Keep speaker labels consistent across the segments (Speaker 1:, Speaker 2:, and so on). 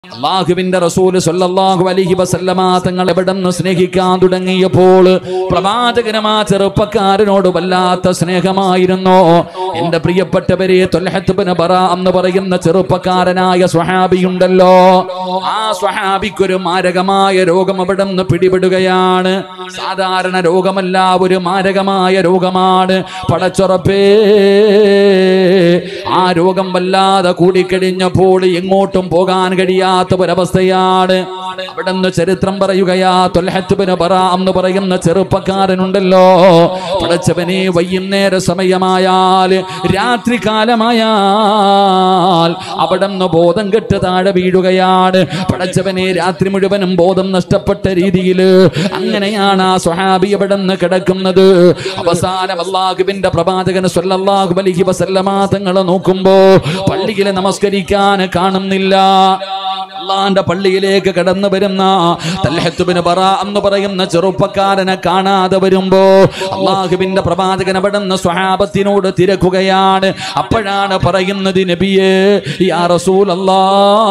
Speaker 1: അള്ളാഹുവിന്റെ റസൂല് സല്ലല്ലാഹു അലൈഹി വസല്ലമ തങ്ങൾ എവിടെന്ന് സ്നേഹിക്കാൻ തുടങ്ങിയപ്പോൾ പ്രവാചകനമാ ചെറുപ്പക്കാരനോട് വല്ലാത്ത സ്നേഹമായിരുന്നു എന്റെ പ്രിയപ്പെട്ടവരെ തൊൽഹത്ത് ബിൻ ബറ എന്ന് പറയുന്ന ചെറുപ്പക്കാരനായ സ്വഹാബിയുണ്ടല്ലോ ആ സ്വഹാബിക്കൊരു മാരകമായ രോഗം അവിടെ നിന്ന് പിടിപെടുകയാണ് സാധാരണ രോഗമല്ല ഒരു മാരകമായ രോഗമാണ് പടച്ചുറപ്പേ ആ രോഗം വല്ലാതെ കൂടിക്കഴിഞ്ഞപ്പോൾ എങ്ങോട്ടും പോകാൻ കഴിയാത്ത ഒരവസ്ഥയാണ് അവിടെ നിന്ന് ചരിത്രം പറയുകയാ തൊൽഹത്തുബിന് പറ എന്ന് പറയുന്ന ചെറുപ്പക്കാരനുണ്ടല്ലോ പടച്ചവനെ വൈകുന്നേര സമയമായാൽ രാത്രി കാലമായാൽ അവിടെ നിന്ന് ബോധം കെട്ട് താഴെ വീഴുകയാണ് പടച്ചവനെ രാത്രി മുഴുവനും ബോധം നഷ്ടപ്പെട്ട രീതിയിൽ അങ്ങനെയാണ് ആ സ്വഹാബി അവിടെ നിന്ന് കിടക്കുന്നത് അവസാനം അള്ളാഹുവിന്റെ പ്രവാചകൻ സ്വല്ലല്ലാഹു അലൈഹി വസല്ലമ തങ്ങളെ നോക്കുമ്പോ പള്ളിയിൽ നമസ്കരിക്കാൻ കാണുന്നില്ല അള്ളാന്റെ പള്ളിയിലേക്ക് കടന്നു വരുന്ന തൽഹത്തുബിന് പറ എന്ന് പറയുന്ന ചെറുപ്പക്കാരനെ കാണാതെ വരുമ്പോ അള്ളാഹുവിന്റെ പ്രവാചകൻ അവിടെ നിന്ന് സ്വഹാബത്തിനോട് തിരക്കുകയാണ് അപ്പോഴാണ് പറയുന്നത് നബിയേ യാ റസൂൽ അല്ലാ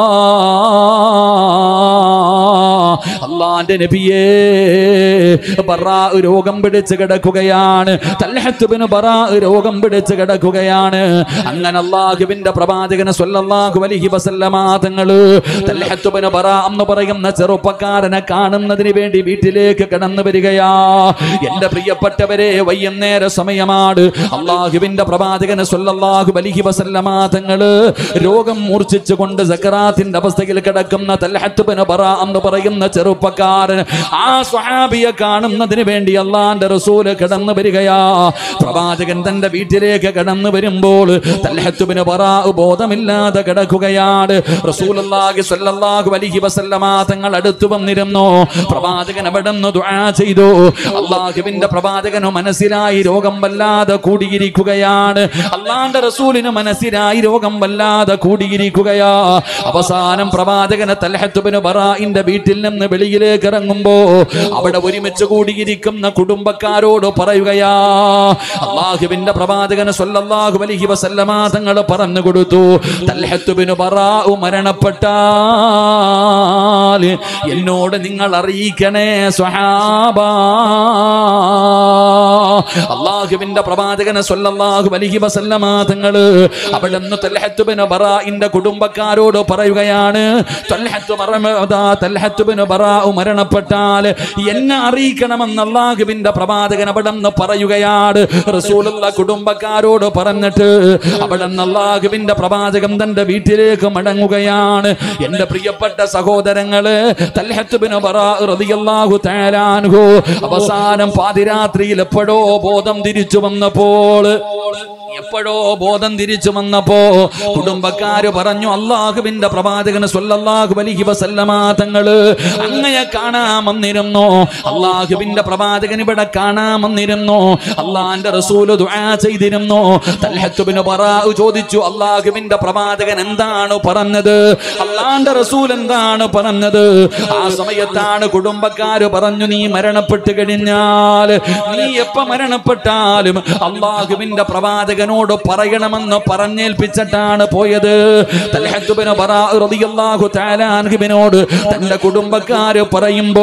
Speaker 1: അള്ളാന്റെ നബിയേ ബറാ രോഗം പിടിച്ച് കിടക്കുകയാണ് തൽഹത്തുബിന് ബറാ രോഗം പിടിച്ച് കിടക്കുകയാണ് അങ്ങനെ അള്ളാഹുവിന്റെ പ്രവാചകന് സ്വല്ലല്ലാഹു അലൈഹി വസല്ലമ തങ്ങള് തൽഹത്തുബിന് ബറാ എന്ന് പറയുന്ന ചെറുപ്പക്കാരനെ കാണുന്നതിന് വേണ്ടി വീട്ടിലേക്ക് കടന്നു വരികയാ എന്റെ പ്രിയപ്പെട്ടവരെ വൈകുന്നേര സമയമാണ് അള്ളാഹുവിന്റെ പ്രവാചകന് സ്വല്ലല്ലാഹു അലൈഹി വസല്ലമ തങ്ങള് രോഗം മൂർച്ഛിച്ചുകൊണ്ട് സക്കറാത്തിന്റെ അവസ്ഥയിൽ കിടക്കുന്ന തൽഹത്തുബിന് ബറാ എന്ന് പറയുന്ന ചെറുപ്പക്കാരൻ ആ സ്വഹാബിയെ കാണുന്നതിന് വേണ്ടി അള്ളാന്റെ റസൂല് കടന്നു വരികയാ പ്രവാചകൻ തന്റെ വീട്ടിലേക്ക് കടന്നു വരുമ്പോൾ തൽഹത്തുബിന് ബറാ ബോധമില്ലാതെ കിടക്കുകയാണ് റസൂലുള്ളാഹി സ്വല്ലല്ലാഹു അലൈഹി വസല്ലമ തങ്ങൾ അടുത്തു വന്നിരുന്നു പ്രവാചകൻ അവിടെ നിന്ന് ദുആ ചെയ്തു അള്ളാഹുവിന്റെ പ്രവാചകന് മനസ്സിലായി രോഗം വല്ലാതെ കൂടിയിരിക്കുകയാണ് അള്ളാന്റെ റസൂലിന് മനസ്സിലായി രോഗം വല്ലാതെ കൂടിയിരിക്കുകയാ അവസാനം പ്രവാചകന് തൽഹത്തുബിന് ബറാഇന്റെ വീട്ടിൽ നിന്ന് വെളിയിലേക്ക് ഇറങ്ങുമ്പോ അവിടെ ഒരുമിച്ച് കൂടിയിരിക്കുന്ന കുടുംബക്കാരോട് പറയുകയാ അള്ളാഹുവിന്റെ പ്രവാചകന് സ്വല്ലല്ലാഹു അലൈഹി വസല്ലമ തങ്ങൾ പറഞ്ഞു കൊടുത്തു തൽഹത്തുബിന് ബറാഉ മരണപ്പെട്ടാൽ എന്നോട് നിങ്ങൾ അറിയിക്കണേ സ്വഹാബ അള്ളാഹുവിന്റെ പ്രവാചകന് സ്വല്ലല്ലാഹു അലൈഹി വസല്ലമ തങ്ങള് അവിടെ നിന്ന് തൽഹത്തുബിന് ബറാഇന്റെ കുടുംബക്കാരോട് പറയുകയാണ് തൽഹത്തു മറമദാ തൽഹത്തുബിന് ബറാഉ മരണപ്പെട്ടാൽ എന്നെ അറിയിക്കണമെന്ന് അള്ളാഹുവിന്റെ പ്രവാചകൻ അവിടെ നിന്ന് പറയുകയാണ് റസൂലുള്ള കുടുംബക്കാരോട് പറഞ്ഞിട്ട് അവിടെ നിന്ന് അള്ളാഹുവിന്റെ പ്രവാചകൻ തന്റെ വീട്ടിലേക്ക് മടങ്ങുകയാണ് എന്റെ പ്രിയപ്പെട്ട സഹോദരങ്ങള് തൽഹത്തുബിന് ബറാഉ റളിയല്ലാഹു തആല അൻഹു അവസാനം പാതിരാത്രിയിൽ എപ്പോഴോ ബോധം തിരിച്ചു വന്നപ്പോൾ എപ്പോഴോ ബോധം തിരിച്ചു വന്നപ്പോ കുടുംബക്കാര് പറഞ്ഞു അള്ളാഹുവിന്റെ പ്രവാചകന് സ്വല്ലല്ലാഹു അലൈഹി വസല്ലമ തങ്ങള് അങ്ങയെ കാണാമെന്നിരുന്നു അള്ളാഹുവിന്റെ പ്രവാചകൻ ഇവിടെ കാണാമെന്നിരുന്നു അള്ളാന്റെ റസൂല് ദുആ ചെയ്തിരുന്നു തൽഹത്തുബിന് ബറാഉ ചോദിച്ചു അള്ളാഹുവിന്റെ പ്രവാചകൻ എന്താണ് പറഞ്ഞത് അള്ളാന്റെ റസൂൽ എന്താണ് പറഞ്ഞത് ആ സമയത്താണ് കുടുംബക്കാര് പറഞ്ഞു നീ മരണപ്പെട്ട് കഴിഞ്ഞാൽ നീ എപ്പ മരണപ്പെട്ടാലും അള്ളാഹുവിന്റെ പ്രവാചകനോട് പറയണമെന്ന് പറഞ്ഞേൽപ്പിച്ചിട്ടാണ് പോയത് തൽഹത്തുബിന് ബറാഉ റളിയല്ലാഹു തആല അൻഹുവിനോട് തന്റെ കുടുംബക്കാര് പറയുമ്പോ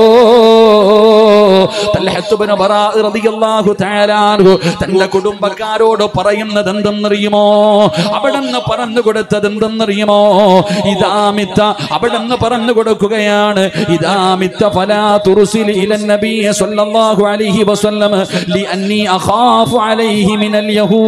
Speaker 1: തൽഹത്തുബിന് ബറാഉ റളിയല്ലാഹു തആല അൻഹു തന്റെ കുടുംബക്കാരോട് പറയുന്നത് എന്തെന്നറിയുമോ അവിടെ നിന്ന് പറഞ്ഞു കൊടുത്തത് എന്തെന്നറിയുമോ ഇതാമിത്ത അവിടെ നിന്ന് പറഞ്ഞു കൊടുക്കുകയാണ് ഇതാമിത്ത ഫലാ തുർസിൽ ഇലൻ നബിയ സ്വല്ലല്ലാഹു അലൈഹി വസല്ലം ലിഅന്നി അഖാഫു അലൈഹി മിനൽ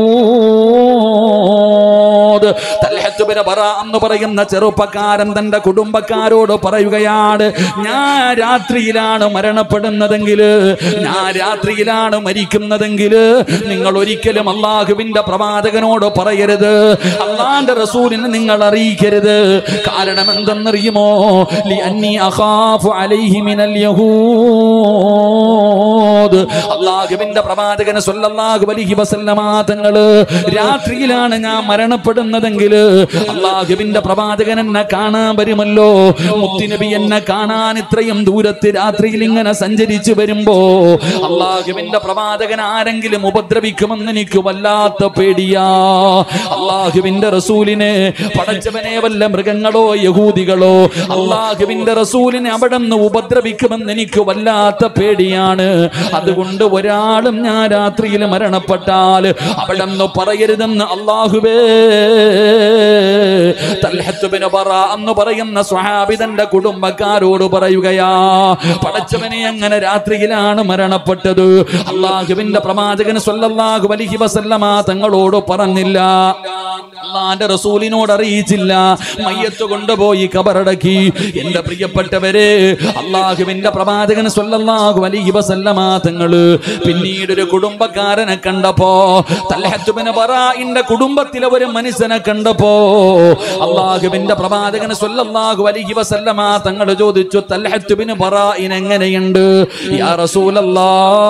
Speaker 1: യഹൂദ് തൽഹത്ത് ബിൻ ബറാ എന്ന് പറയുന്ന ചെറുപ്പക്കാരൻ തന്റെ കുടുംബക്കാരോട് പറയുകയാണ് ഞാൻ രാത്രിയിലാണ് മരണപ്പെടുന്നതെങ്കിൽ ഞാൻ രാത്രിയിലാണ് മരിക്കുന്നതെങ്കിൽ നിങ്ങൾ ഒരിക്കലും അള്ളാഹുവിന്റെ പ്രവാചകനോട് പറയരുത് അള്ളാന്റെ റസൂലിനെ നിങ്ങൾ അറിയിക്കരുത് കാരണം എന്തെന്നറിയുമോ ലി അന്നി അഖാഫു അലൈഹി മിനൽ യഹൂദ് മോദ് അള്ളാഹുവിന്റെ പ്രവാചകന് സ്വല്ലല്ലാഹു അലൈഹി വസല്ലമ തങ്ങള് രാത്രിയിലാണ് ഞാൻ മരണപ്പെടുന്നതെങ്കിൽ അള്ളാഹുവിന്റെ പ്രവാചകൻ എന്നെ കാണാൻ വരുമല്ലോ മുത്തുനബി എന്നെ കാണാൻ ഇത്രയും ദൂരത്ത് രാത്രിയിൽ ഇങ്ങനെ സഞ്ചരിച്ചു വരുമ്പോ അള്ളാഹുവിന്റെ പ്രവാചകൻ ആരെങ്കിലും ഉപദ്രവിക്കുമെന്ന് എനിക്ക് വല്ലാത്ത പേടിയാ അള്ളാഹുവിന്റെ റസൂലിനെ പടച്ചവനെ വല്ല മൃഗങ്ങളോ യഹൂദികളോ അള്ളാഹുവിന്റെ റസൂലിനെ അവിടെ നിന്ന് ഉപദ്രവിക്കുമെന്ന് എനിക്ക് വല്ലാത്ത പേടിയാണ് അതുകൊണ്ട് ഒരാളും ഞാൻ രാത്രിയിൽ മരണപ്പെട്ടാൽ അവിടെ നിന്ന് പറയരുതെന്ന് അള്ളാഹുവേ തൽഹത്ത് ബിൻ ബറ എന്ന് പറയുന്ന സ്വഹാബി തന്റെ കുടുംബക്കാരോട് പറയുകയാ പടച്ചവനെ അങ്ങനെ രാത്രിയിലാണ് മരണപ്പെട്ടത് അള്ളാഹുവിന്റെ പ്രവാചകൻ സ്വല്ലല്ലാഹു അലൈഹി വസല്ലമ തങ്ങളോട് പറഞ്ഞില്ല അള്ളാന്റെ റസൂലിനോട് അറിയിച്ചില്ല മയ്യത്ത് കൊണ്ടുപോയി കബറടക്കി എന്റെ പ്രിയപ്പെട്ടവരെ അള്ളാഹുവിന്റെ പ്രവാചകൻ സ്വല്ലല്ലാഹു അലൈഹി വസല്ലമ തങ്ങള് പിന്നീട് ഒരു കുടുംബക്കാരനെ കണ്ടപ്പോ തൽഹത്ത് ബിൻ ബറാഇന്റെ കുടുംബത്തിലെ ഒരു മനുഷ്യനെ കണ്ടപ്പോ അള്ളാഹുവിന്റെ പ്രവാചകൻ സ്വല്ലല്ലാഹു അലൈഹി വസല്ലമ തങ്ങൾ ചോദിച്ചു തൽഹത്ത് ബിൻ ബറാഇൻ എങ്ങനെയുണ്ട് യാ റസൂലല്ലാ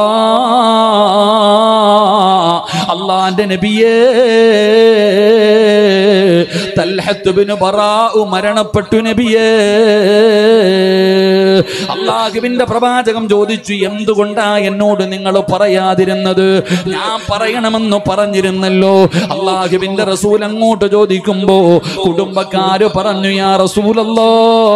Speaker 1: അള്ളാന്റെ നബിയേ തൽഹത്ത് ബിൻ ബറാഉ മരണപ്പെട്ടു നബിയേ അള്ളാഹുവിന്റെ പ്രവാചകം ചോദിച്ചു എന്തുകൊണ്ടാ എന്നോട് നിങ്ങൾ പറയാതിരുന്നത് ഞാൻ പറയണമെന്ന് പറഞ്ഞിരുന്നല്ലോ അള്ളാഹുവിന്റെ റസൂൽ അങ്ങോട്ട് ചോദിക്കുമ്പോ കുടുംബക്കാര് പറഞ്ഞു യാ റസൂലല്ലോ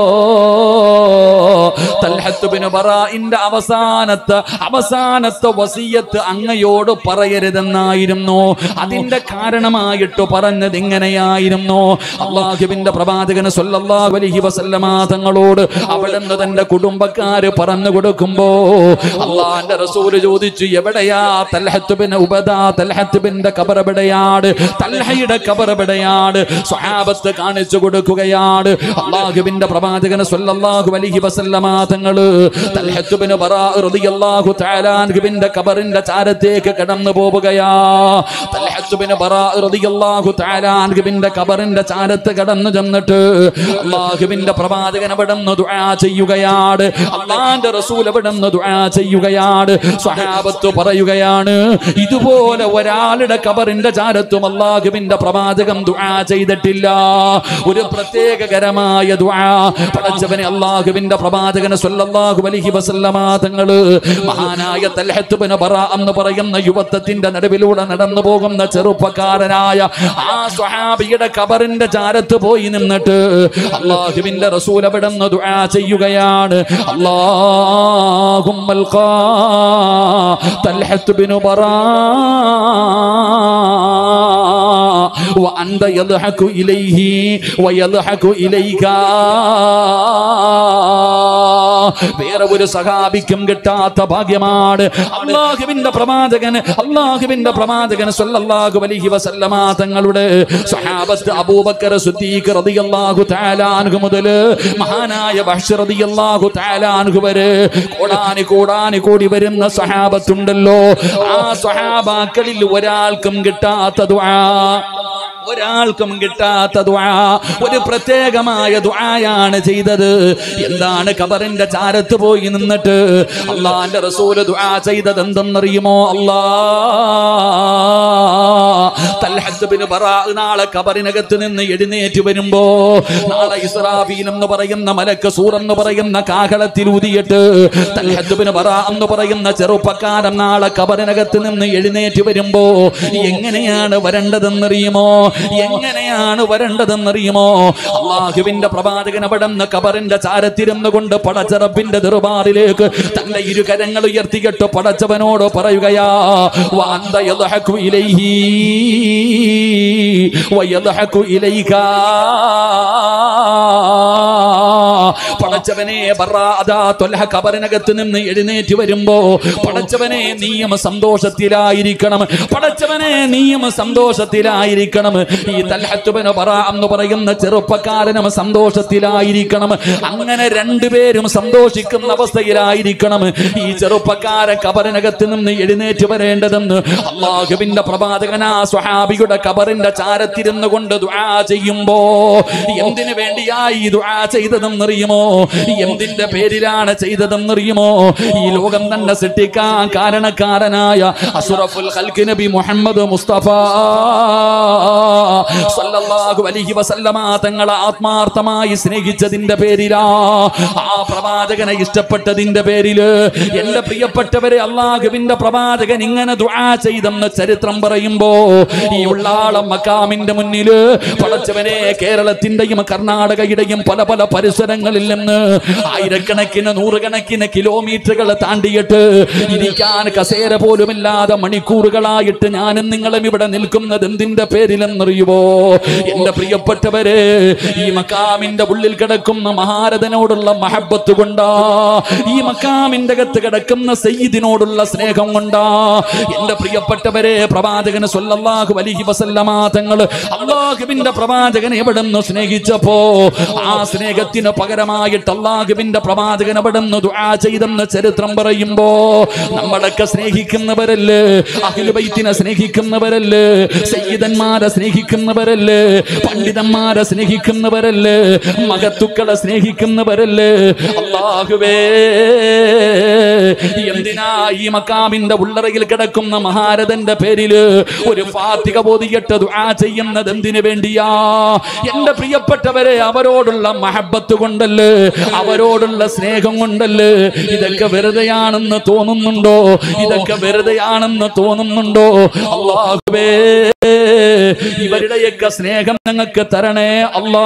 Speaker 1: തൽഹത്ത് ബിൻ ബറാഇന്റെ അവസാനത്തെ അവസാനത്തെ വസിയത്ത് അങ്ങയോട് പറയരുതെന്നായിരുന്നു അതിന്റെ കാരണമായിട്ട് പറഞ്ഞത് ഇങ്ങനെയായിരുന്നു അള്ളാഹുവിന്റെ പ്രവാചകന് സ്വല്ലല്ലാഹു അലൈഹി വസല്ലമ തങ്ങളോട് അവിടുന്ന് തന്റെ കുടുംബക്കാര് പറഞ്ഞു കൊടുക്കുമ്പോ അള്ളാന്റെ റസൂല് ചോദിച്ചു എവിടെയാ തൽഹത്ത് ബിൻ ഉബദ തൽഹത്ത് ബിന്റെ കബർ എവിടെയാണ് തൽഹയുടെ കബർ എവിടെയാണ് സ്വഹാബത്ത് കാണിച്ചു കൊടുക്കുകയാണ് അള്ളാഹുവിന്റെ പ്രവാചകന് സ്വല്ലല്ലാഹു അലൈഹി വസല്ലമ തങ്ങള് തൽഹത്ത് ബിൻ ബറാ റളിയല്ലാഹു തആല അൻഹുവിന്റെ കബറിന്റെ ചാരത്തേക്ക് കടന്നു പോവുകയാ തൽഹത്ത് ബിൻ ബറാ റളിയല്ലാഹു തആല അൻഹുവിന്റെ കബറിന്റെ ചാരത്ത് കടന്നു ചെന്നിട്ട് അള്ളാഹുവിന്റെ പ്രവാചകൻ അവിടെ നിന്ന് ദുആ ചെയ്യുകയാണ് അള്ളാന്റെ റസൂൽ അവിടെ നിന്ന് ദുആ ചെയ്യുകയാണ് സ്വഹാബത്ത് പറയുകയാണ് ഇതുപോലെ ഒരാളുടെ കബറിന്റെ ചാരത്തും അള്ളാഹുവിന്റെ പ്രവാചകം ദുആ ചെയ്തിട്ടില്ല ഒരു പ്രത്യേകകരമായ ദുആ പടച്ചവനെ അള്ളാഹുവിന്റെ പ്രവാചകന് സ്വല്ലല്ലാഹു അലൈഹി വസല്ലമ തങ്ങള് മഹാനായ തൽഹത്ത് ബിൻ ബറാ എന്ന് പറയുന്ന യുവത്വത്തിന്റെ നടുവിലൂടെ നടന്നു പോകുന്ന ചെറുപ്പക്കാരനായ ആ സ്വഹാബിയുടെ കബറിന്റെ ചാരത്ത് പോയി നിന്നിട്ട് അള്ളാഹുവിന്റെ റസൂൽ അവിടെ നിന്ന് ദുആ ചെയ്യുകയാണ് അല്ലാഹുമ്മൽ ഖാ തൽഹത്ത് ബിൻ ബറാ وأنت يضحك إليه ويضحك إليك വേറെ ഒരു സഹാബിക്കും കിട്ടാത്ത ഭാഗ്യമാണ് അള്ളാഹുവിന്റെ പ്രവാചകൻ അള്ളാഹുവിന്റെ പ്രവാചകൻ സല്ലല്ലാഹു അലൈഹി വസല്ലമ തങ്ങളുടെ സഹാബത്ത് അബൂബക്കർ സിദ്ദീഖ് റളിയല്ലാഹു തആല അൻഹു മുതൽ മഹാനായ ബഹ്ഷ് റളിയല്ലാഹു തആല അൻഹു വരെ കോടാനി കോടാനി കൂടി വരുന്ന സഹാബത്തുണ്ടല്ലോ ആ സഹാബാക്കളിൽ ഒരാൾക്കും കിട്ടാത്ത ദുആ ഒരാൾക്കും കിട്ടാത്ത ദുആ ഒരു പ്രത്യേകമായ ദുആയാണ് ചെയ്തത് എന്താണ് കബറിന്റെ ചാരത്ത് പോയി നിന്നിട്ട് അള്ളാന്റെ റസൂല് ദുആ ചെയ്തത് എന്തെന്നറിയുമോ അല്ലാ തൽഹത്ത് ബിൻ ബറാ നാളെ കബറിനകത്ത് നിന്ന് എഴുന്നേറ്റ് വരുമ്പോ നാളെ ഇസ്രാഫീൽ എന്ന് പറയുന്ന മലക്ക് സൂർ എന്ന് പറയുന്ന കാഹളത്തിൽ ഊതിയിട്ട് തൽഹത്ത് ബിൻ ബറാ എന്ന് പറയുന്ന ചെറുപ്പക്കാരൻ നാളെ കബറിനകത്ത് നിന്ന് എഴുന്നേറ്റ് വരുമ്പോ എങ്ങനെയാണ് വരേണ്ടതെന്നറിയുമോ എങ്ങനെയാണ് വരേണ്ടതെന്നറിയുമോ അള്ളാഹുവിന്റെ പ്രവാചകൻ അവിടെ നിന്ന് കബറിന്റെ ചാരത്തിരുന്നു കൊണ്ട് പടച്ചറപ്പിന്റെ ദർബാറിലേക്ക് തന്റെ ഇരു കരങ്ങൾ ഉയർത്തിയിട്ട് പടച്ചവനോട് പറയുകയാ വാന്ത യദ്ഹകു ഇലൈഹി വയദ്ഹകു ഇലൈക പടച്ചവനെ ബറാഅതാ തൊൽഹ കബറിനകത്ത് നിന്ന് എഴുന്നേറ്റ് വരുമ്പോ പടച്ചവനെ നീയും സന്തോഷത്തിലായിരിക്കണം പടച്ചവനെ നീയും സന്തോഷത്തിലായിരിക്കണം ഈ തൽഹത്തുബന് ബറ എന്ന് പറയുന്ന ചെറുപ്പക്കാരനും സന്തോഷത്തിലായിരിക്കണം അങ്ങനെ രണ്ടുപേരും സന്തോഷിക്കുന്ന അവസ്ഥയിലായിരിക്കണം ഈ ചെറുപ്പക്കാരൻ കബറിനകത്ത് നിന്ന് എഴുന്നേറ്റ് വരേണ്ടതെന്ന് അള്ളാഹുവിന്റെ പ്രവാചകൻ ആ സ്വഹാബിയുടെ കബറിന്റെ ചാരത്തിരുന്നു കൊണ്ട് ദുആ ചെയ്യുമ്പോ എന്തിനു വേണ്ടിയായി ഈ ദുആ ചെയ്തതെന്നറിയുമോ ചെയ്തതെന്നറിയുമോ എന്തിന്റെ പേരിലാണ് ചെയ്തതെന്നറിയുമോ ഈ ലോകം തന്നെ സൃഷ്ടിക്കാൻ കാരണക്കാരനായ അസുറഫുൽ ഖൽക്ക് നബി മുഹമ്മദ് മുസ്തഫ സല്ലല്ലാഹു അലൈഹി വസല്ലമ തങ്ങളെ ആത്മാർത്ഥമായി സ്നേഹിച്ചതിന്റെ പേരിലാ ആ പ്രവാചകനെ ഇഷ്ടപ്പെട്ടതിന്റെ പേരില് എന്റെ പ്രിയപ്പെട്ടവരെ അള്ളാഹുവിന്റെ പ്രവാചകൻ ഇങ്ങനെ ദുആ ചെയ്തെന്ന് ചരിത്രം പറയുമ്പോ ഈ ഉള്ളാളം മക്കാമിന്റെ മുന്നില് പടച്ചവനെ കേരളത്തിന്റെയും കർണാടകയുടെയും പല പല പരിസരങ്ങളിൽ നിന്ന് ആയിരക്കണക്കിന് നൂറുകണക്കിന് കിലോമീറ്ററുകൾ താണ്ടിയിട്ട് ഇരിക്കാൻ കസേര പോലുമില്ലാതെ മണിക്കൂറുകളായിട്ട് ഞാനും നിങ്ങളും ഇവിടെ നിൽക്കുന്നത് എന്തിന്റെ പേരിലെന്നറിയുവോ എന്റെ പ്രിയപ്പെട്ടവരെ ഈ മക്കാമിന്റെ ഉള്ളിൽ കിടക്കുന്ന മഹാരഥനോടുള്ള മഹബത്ത് കൊണ്ടാ ഈ മക്കാമിന്റെ അകത്ത് കിടക്കുന്ന സയ്യിദിനോടുള്ള സ്നേഹം കൊണ്ടാ എന്റെ പ്രിയപ്പെട്ടവരെ പ്രവാചകന് സ്വല്ലല്ലാഹു അലൈഹി വസല്ലമ തങ്ങൾ അള്ളാഹുവിന്റെ പ്രവാചകനെ എവിടുന്ന് സ്നേഹിച്ചപ്പോ ആ സ്നേഹത്തിന് പകരമായിട്ട് അള്ളാഹുവിന്റെ പ്രവാചകൻ എവിടുന്ന് ദുആ ചെയ്തെന്ന് ചരിത്രം പറയുമ്പോ നമ്മളൊക്കെ സ്നേഹിക്കുന്നവരല്ലേ അഖിലുബൈത്തിനെ സ്നേഹിക്കുന്നവരല്ലേ സയ്യിദന്മാരെ സ്നേഹിക്കുന്നവരല്ലേ പണ്ഡിതന്മാരെ സ്നേഹിക്കുന്നവരല്ലേ മകത്തുക്കളെ സ്നേഹിക്കുന്നവരല്ലേ അള്ളാഹുവേ എന്തിനാ ഈ മക്കാമിന്റെ ഉള്ളറയിൽ കിടക്കുന്ന മഹാരഥന്റെ പേരില് ഒരു ഫാത്തിക ബോധിയിട്ട് ദുആ ചെയ്യുന്നത് എന്തിനു വേണ്ടിയാ എന്റെ പ്രിയപ്പെട്ടവരെ അവരോടുള്ള മഹബത്ത് കൊണ്ടല്ലേ അവരോടുള്ള സ്നേഹം കൊണ്ടല്ലേ ഇതൊക്കെ വെറുതെയാണെന്ന് തോന്നുന്നുണ്ടോ ഇതൊക്കെ വെറുതെയാണെന്ന് തോന്നുന്നുണ്ടോ അള്ളാഹുവേ ഇവരുടെയൊക്കെ സ്നേഹം ഞങ്ങൾക്ക് തരണേ അല്ലാ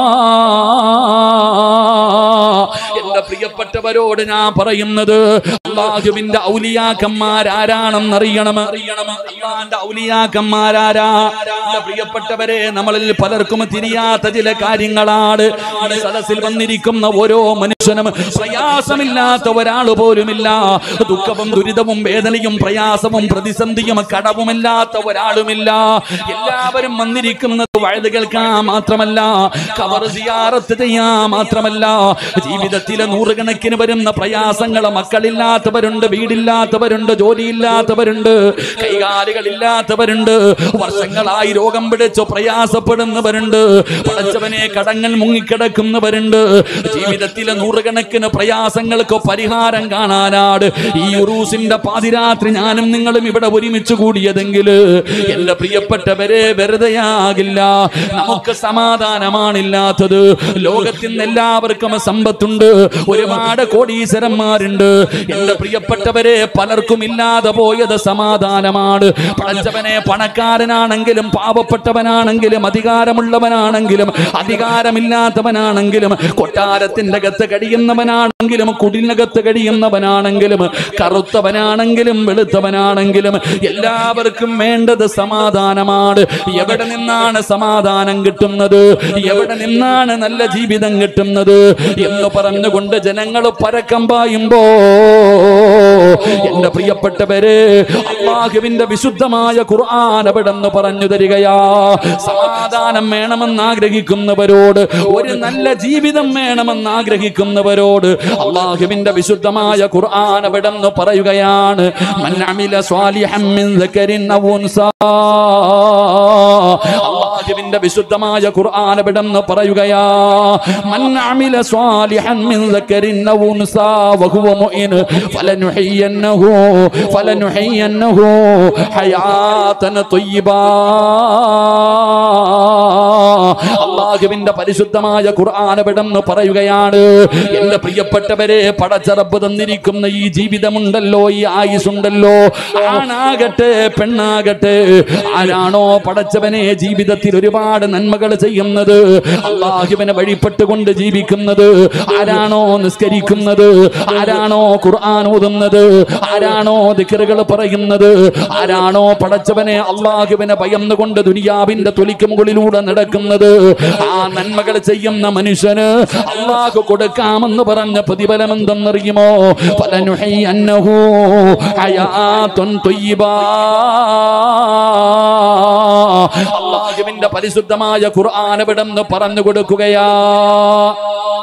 Speaker 1: എന്റെ പ്രിയപ്പെട്ടവരോട് ഞാൻ പറയുന്നത് അള്ളാഹുവിന്റെ ഔലിയാക്കന്മാരാരാണെന്ന് അറിയണം അറിയണം അള്ളാന്റെ ഔലിയാക്കന്മാരാരാ എന്റെ പ്രിയപ്പെട്ടവരെ നമ്മളിൽ പലർക്കും തിരിയാത്ത ചില കാര്യങ്ങളാണ് ഈ സദസ്സിൽ വന്നിരിക്കുന്ന ഓരോ മനുഷ്യനും പ്രയാസമില്ലാത്ത ഒരാൾ പോലുമില്ല ദുഃഖവും ദുരിതവും വേദനയും പ്രയാസവും പ്രതിസന്ധിയും കടവുമില്ലാത്ത ഒരാളുമില്ല എല്ലാവരും വന്നിരിക്കുന്നത് വഴുത് കേൾക്കാൻ മാത്രമല്ല കവർ സിയാറത്ത് ചെയ്യാൻ മാത്രമല്ല ജീവിതത്തിലെ നൂറുകണക്കിന് വരുന്ന പ്രയാസങ്ങൾ മക്കളില്ലാത്തവരുണ്ട് വീടില്ലാത്തവരുണ്ട് ജോലിയില്ലാത്തവരുണ്ട് കൈകാലുകളില്ലാത്തവരുണ്ട് വർഷങ്ങളായി രോഗം പിടിച്ചു പ്രയാസപ്പെടുന്നവരുണ്ട് പടച്ചവനെ കടങ്ങൾ മുങ്ങിക്കിടക്കുന്നവരുണ്ട് ജീവിതത്തിലെ നൂറുകണക്കിന് പ്രയാസങ്ങൾക്ക് പരിഹാരം കാണാനാണ് ഈ ഉറൂസിന്റെ പാതിരാത്രി ഞാനും നിങ്ങളും ഇവിടെ ഒരുമിച്ച് കൂടിയതെങ്കിൽ എന്റെ പ്രിയപ്പെട്ടവരെ വെറുതെയാകില്ല നമുക്ക് സമാധാനമാണില്ലാത്തത് ലോകത്തിൽ നിന്ന് എല്ലാവർക്കും സമ്പത്തുണ്ട് ഒരുപാട് കോടീശ്വരന്മാരുണ്ട് എന്റെ പ്രിയപ്പെട്ടവരെ പലർക്കും ഇല്ലാതെ പോയത് സമാധാനമാണ് പടച്ചവനെ പണക്കാരനാണെങ്കിലും പാവപ്പെട്ടവനാണെങ്കിലും അധികാരമുള്ളവനാണെങ്കിലും അധികാരമില്ലാത്തവനാണെങ്കിലും കൊട്ടാരത്തിന്റെ അകത്ത് കഴിയുന്നവനാണെങ്കിലും കുടിനകത്ത് കഴിയുന്നവനാണെങ്കിലും കറുത്തവനാണെങ്കിലും വെളുത്തവനാണെങ്കിലും എല്ലാവർക്കും വേണ്ടത് സമാധാനമാണ് എവിടെ നിന്നാണ് സമാധാനം കിട്ടുന്നത് എവിടെ നിന്നാണ് നല്ല ജീവിതം കിട്ടുന്നത് എന്ന് പറഞ്ഞുകൊണ്ട് ജനങ്ങൾ പരക്കം പായുമ്പോ എന്റെ പ്രിയപ്പെട്ടവരെ അള്ളാഹുവിന്റെ വിശുദ്ധമായ ഖുർആൻ എവിടെന്ന് പറഞ്ഞു തരികയാ സമാധാനം വേണമെന്ന് ആഗ്രഹിക്കുന്നവരോട് ഒരു നല്ല ജീവിതം വേണമെന്ന് ആഗ്രഹിക്കുന്നവരോട് അള്ളാഹുവിന്റെ വിശുദ്ധമായ ഖുർആൻ എവിടെന്ന് പറയുകയാണ് മൻ അമില സ്വാലിഹൻ മിൻ ദക്കരിൻ ഔ ഉൻസാ അള്ളാഹുവിന്റെ വിശുദ്ധമായ ഖുർആൻ എവിടെന്ന് പറയുകയാ മൻ അമില സ്വാലിഹൻ മിൻ ദക്കരിൻ ഔ ഉൻസാ വഹുവ മുഅ്മിൻ ഫലനുഹയ്യന്നഹു ഫലനുഹയ്യന്നഹു ഹയാതൻ ത്വയ്യിബാ അള്ളാഹുവിന്റെ പരിശുദ്ധമായ ഖുർആൻ എവിടെന്ന് പറയുകയാണ് എന്റെ പ്രിയപ്പെട്ടവരെ പടച്ചറപ്പ് തന്നിരിക്കുന്ന ഈ ജീവിതമുണ്ടല്ലോ ഈ ആയുസുണ്ടല്ലോ ആണാകട്ടെ പെണ്ണാകട്ടെ ആരാണോ പടച്ചവനെ ജീവിതത്തിൽ ഒരുപാട് നന്മകൾ ചെയ്യുന്നത് അള്ളാഹുവിനെ വഴിപ്പെട്ടുകൊണ്ട് ജീവിക്കുന്നത് ആരാണോ നിസ്കരിക്കുന്നത് ആരാണോ ഖുർആൻ ഓതുന്നത് ആരാണോ ദിക്കറുകൾ പറയുന്നത് ആരാണോ പടച്ചവനെ അള്ളാഹുവിനെ ഭയന്നുകൊണ്ട് ദുനിയാവിന്റെ തൊലിക്കുമുകളിലൂടെ നടക്കുന്നത് ആ നന്മകൾ ചെയ്യുന്ന മനുഷ്യന് അള്ളാഹു കൊടുക്കാമെന്ന് പറഞ്ഞ പ്രതിഫലം എന്തെന്നറിയുമോ ഫലനുഹയ്യന്നഹു ഹയാത്തുൻ ത്വയ്യിബാ അള്ളാഹുവിന്റെ പരിശുദ്ധമായ ഖുർആൻ എവിടെന്ന് പറഞ്ഞു കൊടുക്കുകയാ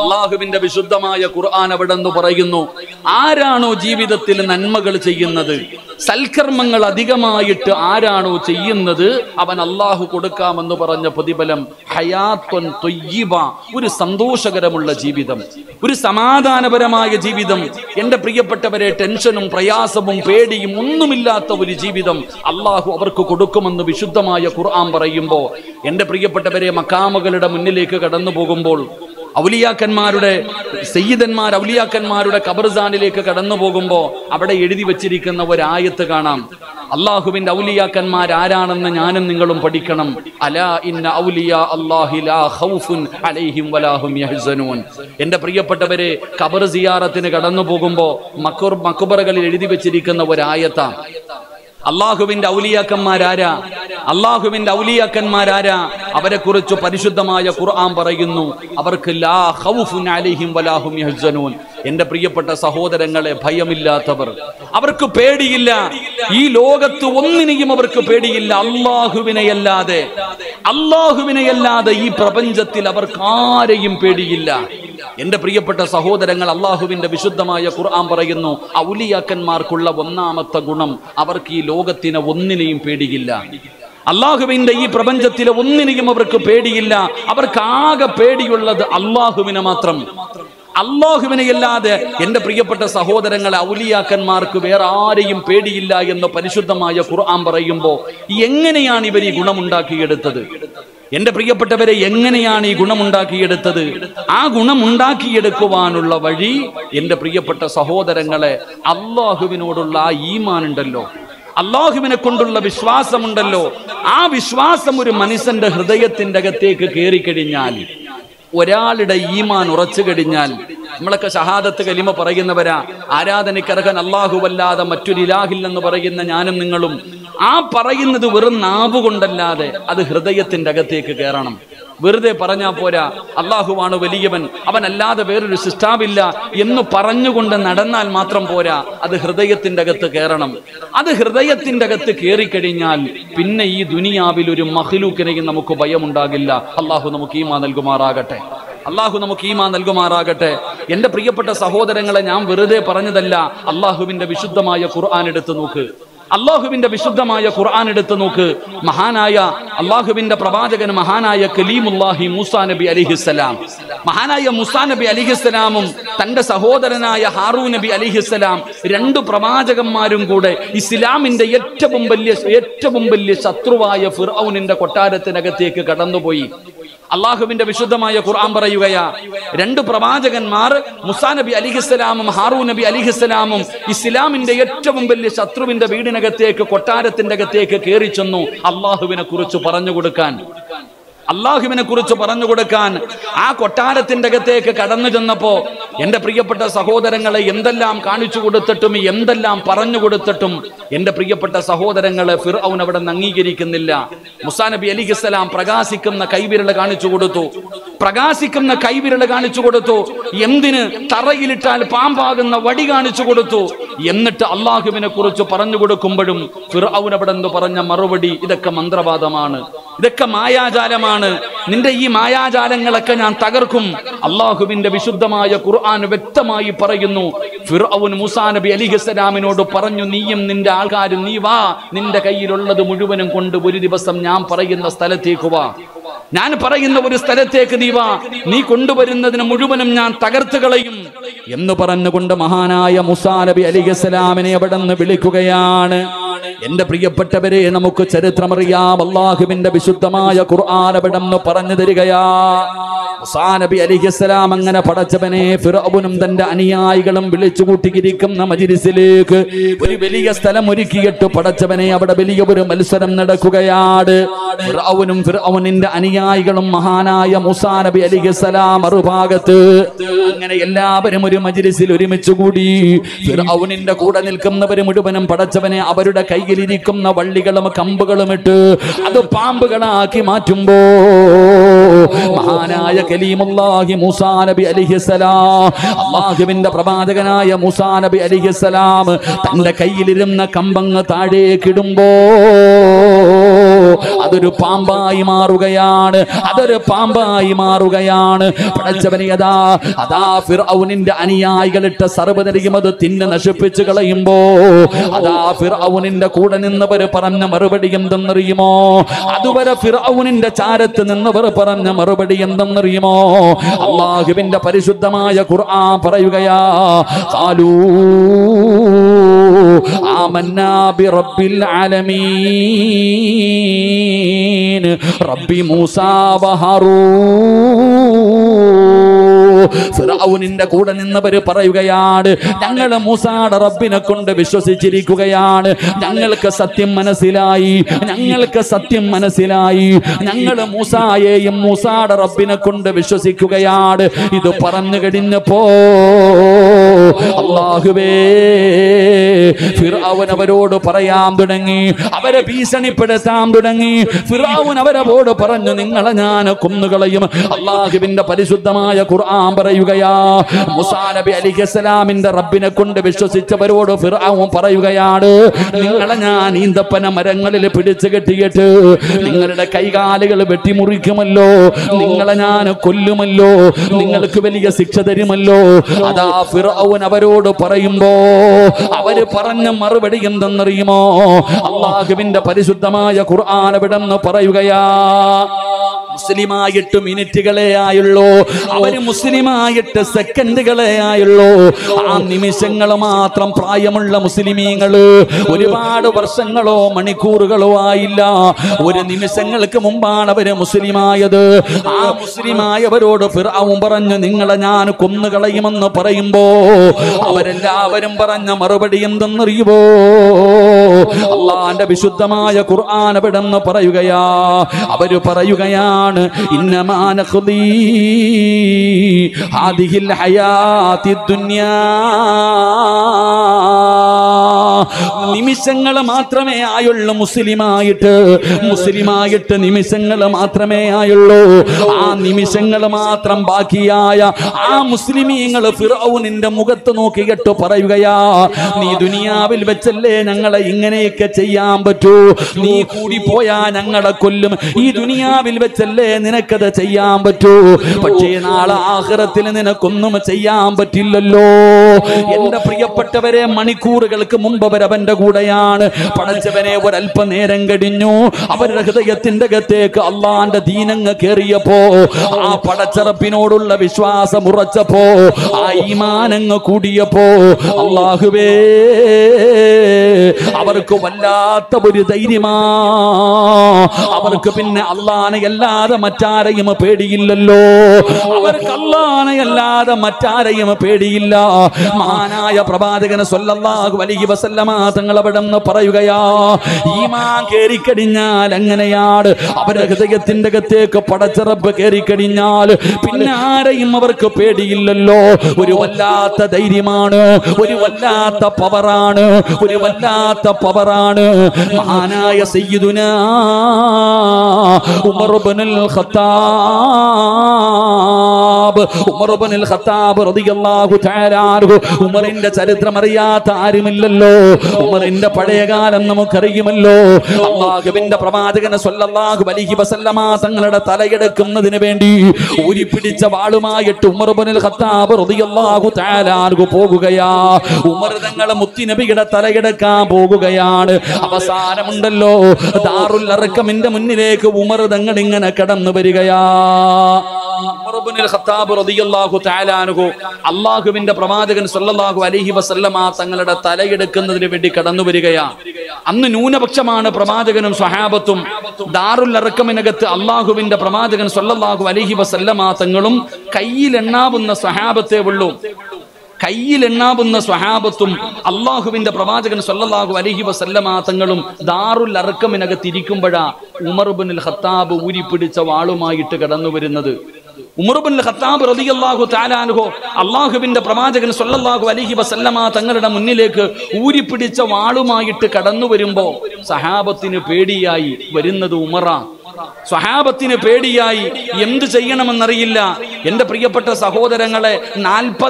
Speaker 1: അള്ളാഹുവിന്റെ വിശുദ്ധമായ ഖുർആൻ അവിടെ നിന്ന് പറയുന്നു ആരാണോ ജീവിതത്തിൽ നന്മകൾ ചെയ്യുന്നത് സൽക്കർമ്മങ്ങൾ അധികമായിട്ട് ആരാണോ ചെയ്യുന്നത് അവൻ അള്ളാഹു കൊടുക്കാമെന്ന് പറഞ്ഞ പ്രതിഫലം ഹയാത്വൻ തൊയ്യിബ ഒരു സന്തോഷകരമുള്ള ജീവിതം ഒരു സമാധാനപരമായ ജീവിതം എന്റെ പ്രിയപ്പെട്ടവരെ ടെൻഷനും പ്രയാസവും പേടിയും ഒന്നുമില്ലാത്ത ഒരു ജീവിതം അള്ളാഹു അവർക്ക് കൊടുക്കുമെന്ന് വിശുദ്ധമായ ഖുർആൻ പറയുമ്പോൾ എന്റെ പ്രിയപ്പെട്ടവരെ മക്കാമകളുടെ മുന്നിലേക്ക് കടന്നു പോകുമ്പോൾ ഔലിയാക്കന്മാരുടെ സയ്യിദന്മാർ ഔലിയാക്കന്മാരുടെ കബർസാനിലേക്ക് കടന്നു പോകുമ്പോൾ അവിടെ എഴുതി വച്ചിരിക്കുന്ന ഒരായത്ത് കാണാം അള്ളാഹുവിന്റെ ഔലിയാക്കന്മാർ ആരാണെന്ന് ഞാനും നിങ്ങളും പഠിക്കണം അലാ ഇന്ന ഔലിയ അല്ലാഹി ലാ ഖൗഫുൻ അലൈഹിം വലാഹും യഹ്സനൂൻ എന്റെ പ്രിയപ്പെട്ടവരെ ഖബർ സിയാറത്തിന് കടന്നു പോകുമ്പോൾ മക്കുർ മക്കുബറകളിൽ എഴുതി വെച്ചിരിക്കുന്ന ഒരായത്താ അള്ളാഹുവിന്റെ ഔലിയാക്കന്മാരാരാ അള്ളാഹുവിന്റെ ഔലിയാക്കന്മാരാരാ അവരെ കുറിച്ച് പരിശുദ്ധമായ ഖുർആൻ പറയുന്നു അവർക്ക് ലാ ഖൗഫുൻ അലൈഹിം വലാഹും യഹ്സനൂൻ എന്റെ പ്രിയപ്പെട്ട സഹോദരങ്ങളെ ഭയമില്ലാത്തവർ അവർക്ക് പേടിയില്ല ഈ ലോകത്ത് ഒന്നിനെയും അവർക്ക് പേടിയില്ല അള്ളാഹുവിനെയല്ലാതെ അള്ളാഹുവിനെയല്ലാതെ ഈ പ്രപഞ്ചത്തിൽ അവർക്ക് ആരെയും പേടിയില്ല എന്റെ പ്രിയപ്പെട്ട സഹോദരങ്ങൾ അള്ളാഹുവിന്റെ വിശുദ്ധമായ ഖുർആൻ പറയുന്നു ഔലിയാക്കന്മാർക്കുള്ള ഒന്നാമത്തെ ഗുണം അവർക്ക് ഈ ലോകത്തിനെ ഒന്നിനെയും പേടിയില്ല അള്ളാഹുവിന്റെ ഈ പ്രപഞ്ചത്തിലെ ഒന്നിനെയും അവർക്ക് പേടിയില്ല അവർക്ക് ആകെ പേടിയുള്ളത് അള്ളാഹുവിനെ മാത്രം അള്ളാഹുവിനെ അല്ലാതെ എന്റെ പ്രിയപ്പെട്ട സഹോദരങ്ങളെ ഔലിയാക്കന്മാർക്ക് വേറെ ആരെയും പേടിയില്ല എന്ന് പരിശുദ്ധമായ ഖുർആൻ പറയുമ്പോൾ എങ്ങനെയാണ് ഇവർ ഈ ഗുണമുണ്ടാക്കിയെടുത്തത് എന്റെ പ്രിയപ്പെട്ടവരെ എങ്ങനെയാണ് ഈ ഗുണമുണ്ടാക്കിയെടുത്തത് ആ ഗുണമുണ്ടാക്കിയെടുക്കുവാനുള്ള വഴി എന്റെ പ്രിയപ്പെട്ട സഹോദരങ്ങളെ അള്ളാഹുവിനോടുള്ള ആ ഈമാൻ ഉണ്ടല്ലോ അള്ളാഹുവിനെ കൊണ്ടുള്ള വിശ്വാസമുണ്ടല്ലോ ആ വിശ്വാസം ഒരു മനുഷ്യന്റെ ഹൃദയത്തിന്റെ അകത്തേക്ക് കയറിക്കഴിഞ്ഞാൽ ഒരാളുടെ ഈമാൻ ഉറച്ചു കഴിഞ്ഞാൽ നമ്മളൊക്കെ ഷഹാദത്ത് കലിമ പറയുന്നവരാ ആരാധനയ്ക്കർഹൻ അല്ലാഹുവല്ലാതെ മറ്റൊരു ഇലാഹില്ലെന്ന് പറയുന്ന ഞാനും നിങ്ങളും ആ പറയുന്നത് വെറും നാവ് കൊണ്ടല്ലാതെ അത് ഹൃദയത്തിന്റെ അകത്തേക്ക് കയറണം വെറുതെ പറഞ്ഞാ പോരാ അള്ളാഹുവാണ് വലിയവൻ അവനല്ലാതെ വേറൊരു സിസ്റ്റാവില്ല എന്ന് പറഞ്ഞുകൊണ്ട് നടന്നാൽ മാത്രം പോരാ അത് ഹൃദയത്തിന്റെ അകത്ത് കയറണം അത് ഹൃദയത്തിന്റെ അകത്ത് കയറിക്കഴിഞ്ഞാൽ പിന്നെ ഈ ദുനിയാവിൽ ഒരു മഹ്ലൂക്കിനെയും നമുക്ക് ഭയമുണ്ടാകില്ല അള്ളാഹു നമുക്ക് ഈമാ നൽകുമാറാകട്ടെ അള്ളാഹു നമുക്ക് ഈമാ നൽകുമാറാകട്ടെ എന്റെ പ്രിയപ്പെട്ട സഹോദരങ്ങളെ ഞാൻ വെറുതെ പറഞ്ഞതല്ല അള്ളാഹുവിന്റെ വിശുദ്ധമായ ഖുർആൻ എടുത്തു നോക്ക് അള്ളാഹുവിന്റെ വിശുദ്ധമായ ഖുർആൻ എടുത്തു നോക്ക് മഹാനായ അള്ളാഹുവിന്റെ പ്രവാചകൻ മഹാനായ കലീമുല്ലാഹി മൂസാ നബി അലിഹിസ്സലാം മഹാനായ മുസാ നബി അലിഹിസ്സലാമും തന്റെ സഹോദരനായ ഹാറൂ നബി അലിഹിസ്സലാം രണ്ട് പ്രവാചകന്മാരും കൂടെ ഇസ്ലാമിന്റെ ഏറ്റവും വലിയ ഏറ്റവും വലിയ ശത്രുവായ ഫിർഔനിന്റെ കൊട്ടാരത്തിനകത്തേക്ക് കടന്നുപോയി അള്ളാഹുവിന്റെ വിശുദ്ധമായ ഖുർആൻ പറയുകയാ രണ്ട് പ്രവാചകന്മാർ മുസാ നബി അലിഹിസ്സലാമും ഹാറൂ നബി അലിഹിസ്സലാമും ഇസ്ലാമിന്റെ ഏറ്റവും വലിയ ശത്രുവിന്റെ വീടിനകത്തേക്ക് കൊട്ടാരത്തിന്റെ അകത്തേക്ക് കയറി ചെന്നു അള്ളാഹുവിനെ കുറിച്ച് പറഞ്ഞു കൊടുക്കാൻ അള്ളാഹുവിനെ കുറിച്ച് പറഞ്ഞു കൊടുക്കാൻ ആ കൊട്ടാരത്തിന്റെ അകത്തേക്ക് കടന്നു ചെന്നപ്പോ എന്റെ പ്രിയപ്പെട്ട സഹോദരങ്ങളെ എന്തെല്ലാം കാണിച്ചു കൊടുത്തിട്ടും എന്തെല്ലാം പറഞ്ഞു കൊടുത്തിട്ടും എന്റെ പ്രിയപ്പെട്ട സഹോദരങ്ങളെ ഫിർ അവിടെ നിന്ന് അംഗീകരിക്കുന്നില്ല മുസാ നബി അലിഖിസ്സലാം പ്രകാശിക്കുന്ന കൈവിരൽ കാണിച്ചു കൊടുത്തു പ്രകാശിക്കുന്ന കൈവിരൽ കാണിച്ചു കൊടുത്തു എന്തിന് തറയിലിട്ടാൽ പാമ്പാകുന്ന വടി കാണിച്ചു കൊടുത്തു എന്നിട്ട് അള്ളാഹുവിനെ കുറിച്ച് പറഞ്ഞു കൊടുക്കുമ്പോഴും ഫിർ അവിടെ നിന്ന് പറഞ്ഞ മറുപടി ഇതൊക്കെ മന്ത്രവാദമാണ് ഇതൊക്കെ മായാജാലമാണ് നിന്റെ ഈ മായാജാലങ്ങളൊക്കെ ഞാൻ തകർക്കും അള്ളാഹുവിന്റെ വിശുദ്ധമായ ഖുർആൻ വ്യക്തമായി പറയുന്നു ഫിർഔൻ മുസാ നബി അലിഹസ്സലാമിനോട് പറഞ്ഞു നീയും നിന്റെ ആൾക്കാരും നീ വാ നിന്റെ കയ്യിലുള്ളത് മുഴുവനും കൊണ്ട് ഒരു ദിവസം ഞാൻ പറയുന്ന സ്ഥലത്തേക്ക് വാ ഞാൻ പറയുന്ന ഒരു സ്ഥലത്തേക്ക് നീ വാ നീ കൊണ്ടുവരുന്നതിന് മുഴുവനും ഞാൻ തകർത്ത് കളയും എന്ന് പറഞ്ഞുകൊണ്ട് മഹാനായ മുസാ നബി അലിഹസ്സലാമിനെ അവിടെ നിന്ന് വിളിക്കുകയാണ് എന്റെ പ്രിയപ്പെട്ടവരെ നമുക്ക് ചരിത്രമറിയാം അള്ളാഹുവിന്റെ വിശുദ്ധമായ ഖുർആൻ അവിടെ നിന്ന് പറഞ്ഞു തരികയാ മുസാ നബി അലിഹിസ്സലാം അങ്ങനെ പടച്ചവനെ ഫിറൌനും തന്റെ അനുയായികളും വിളിച്ചു കൂട്ടിയിരിക്കുന്ന മജിലിസിലേക്ക് ഒരു വലിയ സ്ഥലം ഒരുക്കിയിട്ട് പടച്ചവനെ അവിടെ വലിയ ഒരു മത്സരം നടക്കുകയാണ് ഫിറൌനും ഫിറൌനിന്റെ അനുയായികളും മഹാനായ മുസാ നബി അലിഹിസ്സലാം മറുഭാഗത്ത് അങ്ങനെ എല്ലാവരും ഒരു മജിലിസിൽ ഒരുമിച്ച് കൂടി ഫിറൌനിന്റെ കൂടെ നിൽക്കുന്നവർ മുഴുവനും പടച്ചവനെ അവരുടെ കയ്യിലിരിക്കുന്ന വള്ളികളും കമ്പുകളും ഇട്ട് അത് പാമ്പുകളാക്കി മാറ്റുമ്പോ മഹാനായ കലീമുല്ലാഹി മൂസാ നബി അലിഹിസ്സലാം അള്ളാഹുവിന്റെ പ്രവാചകനായ മൂസാ നബി അലിഹിസ്സലാം തന്റെ കയ്യിലിരുന്ന കമ്പങ്ങ് താഴേക്കിടുമ്പോ അതൊരു പാമ്പായി മാറുകയാണ് അതൊരു പാമ്പായി മാറുകയാണ് പടച്ചവനെ അതാ അതാ ഫിർഔനിന്റെ അനുയായികളിട്ട സർവ്വതരികും അത് തിന്ന് നശിപ്പിച്ചു കളയുമ്പോ അതാ ഫിർഔനിന്റെ കൂടെ നിന്നവർ പറഞ്ഞ മറുപടി എന്തെന്നറിയുമോ അതുവരെ ഫിർഔനിന്റെ ചാരത്ത് നിന്നവർ പറഞ്ഞ മറുപടി എന്തെന്നറിയുമോ അള്ളാഹുവിന്റെ പരിശുദ്ധമായ ഖുർആൻ പറയുകയാ കാലൂ ആമന്നാ ബിറബ്ബിൽ ആലമീൻ റബ്ബി മൂസാ ഫിറഔനിന്റെ കൂടെ നിന്നവര് പറയുകയാണ് ഞങ്ങൾ മൂസാടെ റബ്ബിനെ കൊണ്ട് വിശ്വസിച്ചിരിക്കുകയാണ് ഞങ്ങൾക്ക് സത്യം മനസ്സിലായി ഞങ്ങൾക്ക് സത്യം മനസ്സിലായി ഞങ്ങൾ മൂസായെയും മൂസാടെ റബ്ബിനെ കൊണ്ട് വിശ്വസിക്കുകയാണ് ഇത് പറഞ്ഞു കഴിഞ്ഞപ്പോ അള്ളാഹുവേ ഫിർഔൻ അവരോട് പറയാൻ തുടങ്ങി അവരെ ഭീഷണിപ്പെടുത്താൻ തുടങ്ങി ഫിർഔൻ അവരോട് പറഞ്ഞു നിങ്ങളെ ഞാൻ കൊന്നുകളയും അള്ളാഹുവിന്റെ പരിശുദ്ധമായ ഖുർആൻ പറയുകയാ മുസാ നബി അലിഖലാമിന്റെ റബ്ബിനെ കൊണ്ട് വിശ്വസിച്ചവരോട് ഫിർഔൻ പറയുകയാണ് നിങ്ങളെ ഞാൻ ഈന്തപ്പന മരങ്ങളിൽ പിടിച്ചു കെട്ടിയിട്ട് നിങ്ങളുടെ കൈകാലുകൾ വെട്ടിമുറിക്കുമല്ലോ നിങ്ങളെ ഞാൻ കൊല്ലുമല്ലോ നിങ്ങൾക്ക് വലിയ ശിക്ഷ തരുമല്ലോ അതാ ഫിർഔൻ അവരോട് പറയുമ്പോ അവര് പറഞ്ഞ മറുപടി എന്തെന്നറിയുമോ അള്ളാഹുവിന്റെ പരിശുദ്ധമായ ഖുർആൻ എവിടെന്ന് പറയുകയാ മുസ്ലിമായിട്ട് മിനിറ്റുകളെ ആയുള്ളൂ അവര് മുസ്ലിമായിട്ട് സെക്കൻഡുകളെ ആയുള്ളൂ ആ നിമിഷങ്ങൾ മാത്രം പ്രായമുള്ള മുസ്ലിമീങ്ങള് ഒരുപാട് വർഷങ്ങളോ മണിക്കൂറുകളോ ആയില്ല ഒരു നിമിഷങ്ങൾക്ക് മുമ്പാണ് അവര് മുസ്ലിമായത് ആ മുസ്ലിമായവരോട് ഫിർഔൻ പറഞ്ഞു നിങ്ങളെ ഞാൻ കൊന്നുകളയുമെന്ന് പറയുമ്പോ അവരെല്ലാവരും പറഞ്ഞ മറുപടി എന്തെന്നറിയുവോ അള്ളാന്റെ വിശുദ്ധമായ ഖുർആൻ എവിടെന്ന് പറയുകയാ അവര് പറയുകയാണ് ഇന്നമാനഖുദീ ഹാദിഹിൽ ഹയാത്തി ദുനിയാ നിമിഷങ്ങൾ മാത്രമേ ആയുള്ളൂ മുസ്ലിമായിട്ട് മുസ്ലിമായിട്ട് നിമിഷങ്ങൾ മാത്രമേ ആയുള്ളൂ ആ നിമിഷങ്ങൾ മാത്രം ബാക്കിയായ ആ മുസ്ലിമീങ്ങൾ ഫിറൌനിന്റെ മുഖത്ത് നോക്കിയിട്ട് പറയുകയാ നീ ദുനിയാവിൽ വെച്ചല്ലേ ഞങ്ങളെ ഇങ്ങനെയൊക്കെ ചെയ്യാൻ പറ്റൂ നീ കൂടി പോയാ ഞങ്ങളെ കൊല്ലും ഈ ദുനിയാവിൽ വെച്ചല്ലേ നിനക്കത് ചെയ്യാൻ പറ്റൂ പക്ഷേ നാളെ ആഹ്റത്തിൽ നിനക്കൊന്നും ചെയ്യാൻ പറ്റില്ലല്ലോ എന്റെ പ്രിയപ്പെട്ടവരെ മണിക്കൂറുകൾക്ക് മുമ്പ് അവരവന്റെ കൂടെയാണ് പടച്ചവനെ ഒരല്പ നേരം കഴിഞ്ഞു അവരുടെ ഹൃദയത്തിന്റെ അകത്തേക്ക് അള്ളാന്റെ ദീനങ്ങ് കേറിയപ്പോ ആ പടച്ചറപ്പിനോടുള്ള വിശ്വാസം ഉറച്ചപ്പോ ആ ഈമാനങ്ങ് കൂടിയപ്പോ അള്ളാഹുവേ അവർക്ക് വല്ലാത്ത ഒരു ധൈര്യമാ അവർക്ക് പിന്നെ അള്ളാനെ അല്ലാതെ മറ്റാരെയും പേടിയില്ലല്ലോ അവർക്ക് അള്ളാനെ അല്ലാതെ മറ്റാരെയും പേടിയില്ല മഹാനായ പ്രവാചകന് സ്വല്ലല്ലാഹു അലൈഹി വസല്ലമ തങ്ങൾ അവിടെ നിന്ന് പറയുകയാ ഈമാൻ കേറിക്കഴിഞ്ഞാൽ എങ്ങനെയാണ് അവരുടെ ഹൃദയത്തിന്റെ അകത്തേക്ക് പടച്ചിറപ്പ് കേറിക്കഴിഞ്ഞാൽ പിന്നെ ആരെയും അവർക്ക് പേടിയില്ലല്ലോ ഒരു വല്ലാത്ത ധൈര്യമാണ് ഒരു വല്ലാത്ത പവറാണ് ഒരു വല്ലാത്ത പവറാണ് മഹാനായ സയ്യിദുന ഉമർ ഇബ്നുൽ ഖത്താബ് ഉമർ ഇബ്നുൽ ഖത്താബ് റളിയല്ലാഹു തആല അൻഹു ഉമറിന്റെ ചരിത്രം അറിയാത്ത ആരുമില്ലല്ലോ ഉമറിന്റെ പഴയ കാലം നമുക്കറിയുമല്ലോ അള്ളാഹുവിന്റെ പ്രവാചകന് സ്വല്ലല്ലാഹു അലൈഹി വസല്ലമ തങ്ങളുടെ തലയെടുക്കുന്നതിന് വേണ്ടി ഊരിപ്പിടിച്ച വാളുമായിട്ട് ഉമർ ഇബ്നുൽ ഖത്താബ് റളിയല്ലാഹു തആല അൻഹു പോകുകയാ ഉമർ തങ്ങളെ മുത്തിനബിയുടെ തലയെടുക്കാൻ പോകുകയാണ് അവസാനമുണ്ടല്ലോ ദാറുൽ അറക്കമിന്റെ മുന്നിലേക്ക് ഉമർ തങ്ങൾ ഇങ്ങനെ കടന്നു വരികയാ ഉമർ ഇബ്നുൽ ഖത്താബ് റളിയല്ലാഹു തആല അൻഹു അള്ളാഹുവിന്റെ പ്രവാചകൻ സല്ലല്ലാഹു അലൈഹി വസല്ലമ തങ്ങളുടെ തലയെടുക്കുന്നതിന് വേണ്ടി കടന്നു വരികയാ അന്ന് ന്യൂനപക്ഷമാണ് പ്രവാചകനും സ്വഹാബത്തും ദാറുൽ അറക്കമിനകത്ത് അള്ളാഹുവിന്റെ പ്രവാചകൻ സല്ലല്ലാഹു അലൈഹി വസല്ലമ തങ്ങളും കയ്യിൽ എണ്ണാവുന്ന സ്വഹാബത്തെ ഉള്ളൂ കയ്യിൽ എണ്ണാവുന്ന സ്വഹാബത്തും അള്ളാഹുവിന്റെ പ്രവാചകൻ സല്ലല്ലാഹു അലൈഹി വസല്ലമ തങ്ങളും ദാറുൽ അറക്കമിനകത്ത് ഇരിക്കുമ്പോഴാ ഉമർ ഇബ്നുൽ ഖത്താബ് ഊരിപ്പിടിച്ച വാളുമായിട്ട് കടന്നു വരുന്നത് ഉമർബുൽ ഖത്താബ് റളിയല്ലാഹു തആല അൻഹു അള്ളാഹുവിന്റെ പ്രവാചകൻ സല്ലല്ലാഹു അലൈഹി വസല്ലമ തങ്ങളുടെ മുന്നിലേക്ക് ഊരിപ്പിടിച്ച വാളുമായിട്ട് കടന്നു വരുമ്പോ സഹാബത്തിന് പേടിയായി വരുന്നത് ഉമറ സ്വഹാബത്തിന് പേടിയായി എന്ത് ചെയ്യണമെന്നറിയില്ല എന്റെ പ്രിയപ്പെട്ട സഹോദരങ്ങളെ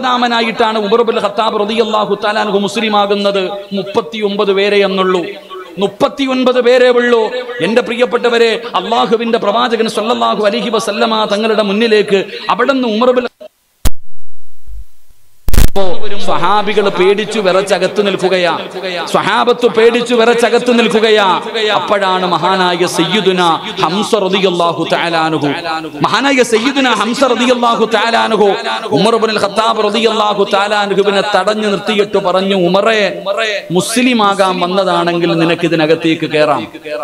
Speaker 1: നാൽപ്പതാമനായിട്ടാണ് ഉമർബുൽ ഖത്താബ് റളിയല്ലാഹു തആല അൻഹു മുസ്ലിം ആകുന്നത് മുപ്പത്തി ഒമ്പത് പേരെ എന്നുള്ളൂ മുപ്പത്തിയൊൻപത് പേരേ ഉള്ളൂ എന്റെ പ്രിയപ്പെട്ടവരെ അള്ളാഹുവിന്റെ പ്രവാചകൻ സല്ലല്ലാഹു അലൈഹി വസല്ലമ തങ്ങളുടെ മുന്നിലേക്ക് അവിടെ നിന്ന് ഉമർബിൽ സ്വഹാബികൾ പേടിച്ചു വിറച്ചകത്തു നിൽക്കുകയാ സ്വഹാബത്ത് പേടിച്ചു വിറച്ചകത്തു നിൽക്കുകയാ അപ്പോഴാണ് മഹാനായ സയ്യിദുന ഹംസ റളിയല്ലാഹു തആലാനുഹു മഹാനായ സയ്യിദുന ഹംസ റളിയല്ലാഹു തആലാനുഹു ഉമർ ഇബ്നുൽ ഖത്താബ് റളിയല്ലാഹു തആലാനുഹുവിനെ തടഞ്ഞു നിർത്തിയിട്ട് പറഞ്ഞു ഉമറേ മുസ്ലിം ആകാൻ വന്നതാണെങ്കിൽ നിനക്ക് ഇതിനകത്തേക്ക് കയറാം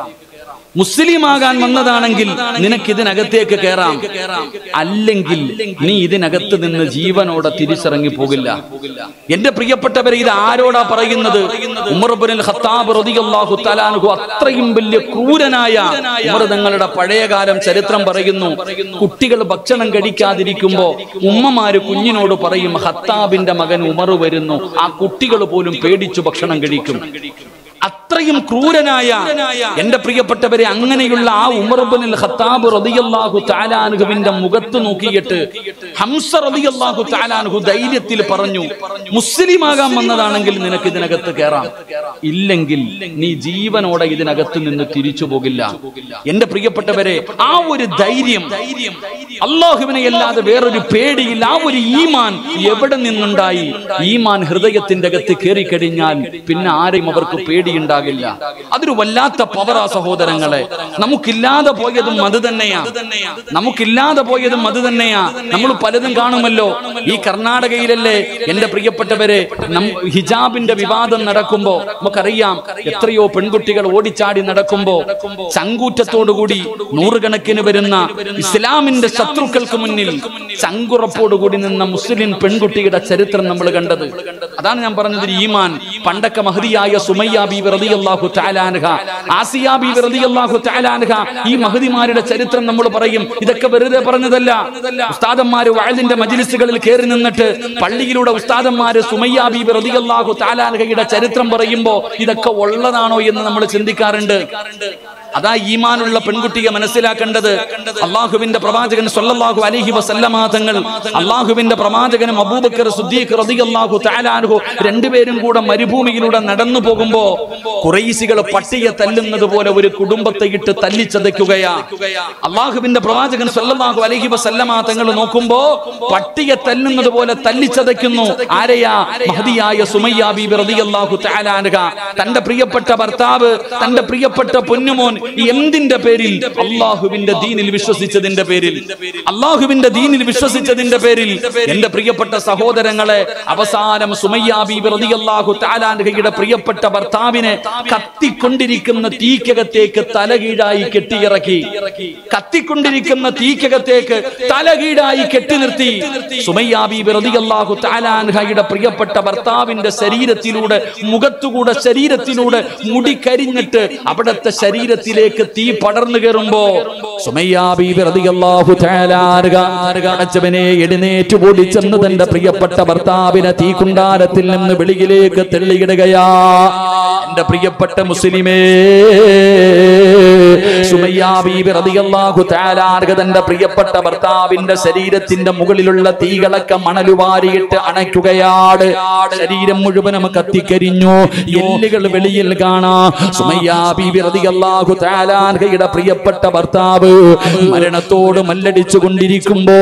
Speaker 1: മുസ്ലിം ആകാൻ വന്നതാണെങ്കിൽ നിനക്ക് ഇതിനകത്തേക്ക് കയറാം അല്ലെങ്കിൽ നീ ഇതിനകത്ത് നിന്ന് ജീവനോടെ തിരിച്ചിറങ്ങി പോകില്ല എന്റെ പ്രിയപ്പെട്ടവരെ ഇത് ആരോടാ പറയുന്നത് ഉമർബുൽ ഖത്താബ് റളിയല്ലാഹു തആലാഹു അത്രയും വലിയ ക്രൂരനായ ഉമർ തങ്ങളുടെ പഴയകാലം ചരിത്രം പറയുന്നു കുട്ടികൾ ഭക്ഷണം കഴിക്കാതിരിക്കുമ്പോ ഉമ്മമാര് കുഞ്ഞിനോട് പറയും ഖത്താബിന്റെ മകൻ ഉമർ വരുന്നു ആ കുട്ടികൾ പോലും പേടിച്ചു ഭക്ഷണം കഴിക്കും അത്രയും ക്രൂരനായ എന്റെ പ്രിയപ്പെട്ടവരെ അങ്ങനെയുള്ള ആ ഉമർബുൽ ഖത്താബ് റളിയല്ലാഹു തആലാനുഹുവിന്റെ മുഖത്ത് നോക്കിയിട്ട് ഹംസ റളിയല്ലാഹു തആലാനുഹു ധൈര്യത്തിൽ പറഞ്ഞു മുസ്ലിം ആകാൻ വന്നതാണെങ്കിൽ നിനക്ക് ഇതിനകത്ത് കയറാം ഇല്ലെങ്കിൽ നീ ജീവനോടെ ഇതിനകത്ത് നിന്ന് തിരിച്ചു പോകില്ല എന്റെ പ്രിയപ്പെട്ടവരെ ആ ഒരു ധൈര്യം അള്ളാഹുവിനെ അല്ലാതെ വേറൊരു പേടിയില്ല ആ ഒരു ഈമാൻ എവിടെ നിന്നുണ്ടായി ഈമാൻ ഹൃദയത്തിന്റെ അകത്ത് കയറി കഴിഞ്ഞാൽ പിന്നെ ആരെയും അവർക്ക് പേടിയുണ്ടാകില്ല അതൊരു വല്ലാത്ത പവറാ സഹോദരങ്ങളെ നമുക്കില്ലാതെ പോയതും അത് തന്നെയാ നമുക്കില്ലാതെ പോയതും അത് തന്നെയാ നമ്മൾ പലതും കാണുമല്ലോ ഈ കർണാടകയിലല്ലേ എന്റെ പ്രിയപ്പെട്ടവരെ നം ഹിജാബിന്റെ വിവാദം നടക്കുമ്പോ നമുക്കറിയാം എത്രയോ പെൺകുട്ടികൾ ഓടിച്ചാടി നടക്കുമ്പോ ചങ്കൂറ്റത്തോടുകൂടി നൂറുകണക്കിന് വരുന്ന ഇസ്ലാമിന്റെ ശത്രുക്കൾക്ക് മുന്നിൽ ചങ്കുറപ്പോടുകൂടി നിന്ന മുസ്ലിം പെൺകുട്ടിയുടെ ചരിത്രം നമ്മൾ കണ്ടത് അതാണ് ഞാൻ പറഞ്ഞത് ഒരു ഈമാൻ പണ്ടൊക്കെ മഹതിയായ സുമയ്യ ബീബി റളിയല്ലാഹു തആലാൻഹ ആസിയ ബീബി റളിയല്ലാഹു തആലാൻഹ ഈ മഹതിമാരുടെ ചരിത്രം നമ്മൾ പറയും ഇതൊക്കെ വെറുതെ പറഞ്ഞതല്ല ഉസ്താദന്മാര് വഅലിന്റെ മജ്ലിസുകളിൽ കയറി നിന്നിട്ട് പള്ളിയിലൂടെ ഉസ്താദന്മാര് സുമയ്യ ബീബി റളിയല്ലാഹു തആലാൻഹയുടെ ചരിത്രം പറയുമ്പോ ഇതൊക്കെ ഉള്ളതാണോ എന്ന് നമ്മൾ ചിന്തിക്കാറുണ്ട് അതാ ഈമാനുള്ള പെൺകുട്ടിയെ മനസ്സിലാക്കേണ്ടത് അള്ളാഹുവിന്റെ പ്രവാചകൻ സല്ലല്ലാഹു അലൈഹി വസല്ലമ തങ്ങൾ അള്ളാഹുവിന്റെ പ്രവാചകനും അബൂബക്കർ സുദ്ദീഖ് റളിയല്ലാഹു തആലാൻഹു രണ്ടുപേരും കൂടെ മരുഭൂമിയിലൂടെ നടന്നു പോകുമ്പോ കുറൈശികൾ പട്ടിയെ തല്ലുന്നത് പോലെ ഒരു കുടുംബത്തെ ഇട്ട് തല്ലിച്ചതയ്ക്കുകയാ അള്ളാഹുവിന്റെ പ്രവാചകൻ സല്ലല്ലാഹു അലൈഹി വസല്ലമ തങ്ങൾ നോക്കുമ്പോ പട്ടിയെ തല്ലുന്നത് പോലെ തല്ലിച്ചതയ്ക്കുന്നു ആരെയാ മഹദിയായ സുമയ്യ ബീബി റളിയല്ലാഹു തആലാൻഹ തന്റെ പ്രിയപ്പെട്ട ഭർത്താവ് തന്റെ പ്രിയപ്പെട്ട പൊന്നുമോൻ എന്തിന്റെ പേരിൽ അള്ളാഹുവിന്റെ ദീനിൽ വിശ്വസിച്ചതിന്റെ പേരിൽ അള്ളാഹുവിന്റെ ദീനിൽ വിശ്വസിച്ചതിന്റെ പേരിൽ എന്റെ പ്രിയപ്പെട്ട സഹോദരങ്ങളെ അവസാനം സുമയ്യ ബീബി റളിയല്ലാഹു തആലാൻഹയുടെ പ്രിയപ്പെട്ട ഭർത്താവിനെ കത്തിക്കൊണ്ടിരിക്കുന്ന തീക്കകത്തേക്ക് തലകീഴായി കെട്ടിയിറക്കി കത്തിക്കൊണ്ടിരിക്കുന്ന തീക്കകത്തേക്ക് തലകീഴായി കെട്ടി നിർത്തി സുമയ്യ ബീബി റളിയല്ലാഹു തആലാൻഹയുടെ പ്രിയപ്പെട്ട ഭർത്താവിന്റെ ശരീരത്തിലൂടെ മുഖത്തുകൂടെ ശരീരത്തിലൂടെ മുടി കരിഞ്ഞിട്ട് അവിടത്തെ ശരീരത്തിലേക്ക് തീ പടർന്നു കയറുമ്പോ സുമയ്യ ബീബി റളിയല്ലാഹു തആലാൻഹ അടച്ചവനെ എഴുന്നേറ്റ് ഓടി ചെന്ന് തന്റെ പ്രിയപ്പെട്ട ഭർത്താവിനെ തീക്കുണ്ടാരത്തിൽ നിന്ന് വെളിയിലേക്ക് തെള്ളിയിടുകയാ എന്റെ പ്രിയപ്പെട്ട മുസ്ലിമേ സുമയ്യ ബീബി റളിയല്ലാഹു തആലാൻഹ തന്റെ പ്രിയപ്പെട്ട ഭർത്താവിന്റെ ശരീരത്തിന്റെ മുകളിലുള്ള തീകളൊക്കെ മണലുവാരിയിട്ട് അണയ്ക്കുകയാണ് ശരീരം മുഴുവനും കത്തിക്കരിഞ്ഞു എല്ലുകൾ വെളിയിൽ കാണാം സുമയ്യ ബീബി റളിയല്ലാഹു തആലാൻഹയുടെ പ്രിയപ്പെട്ട ഭർത്താവ് മരണത്തോട് മല്ലടിച്ചു കൊണ്ടിരിക്കുമ്പോ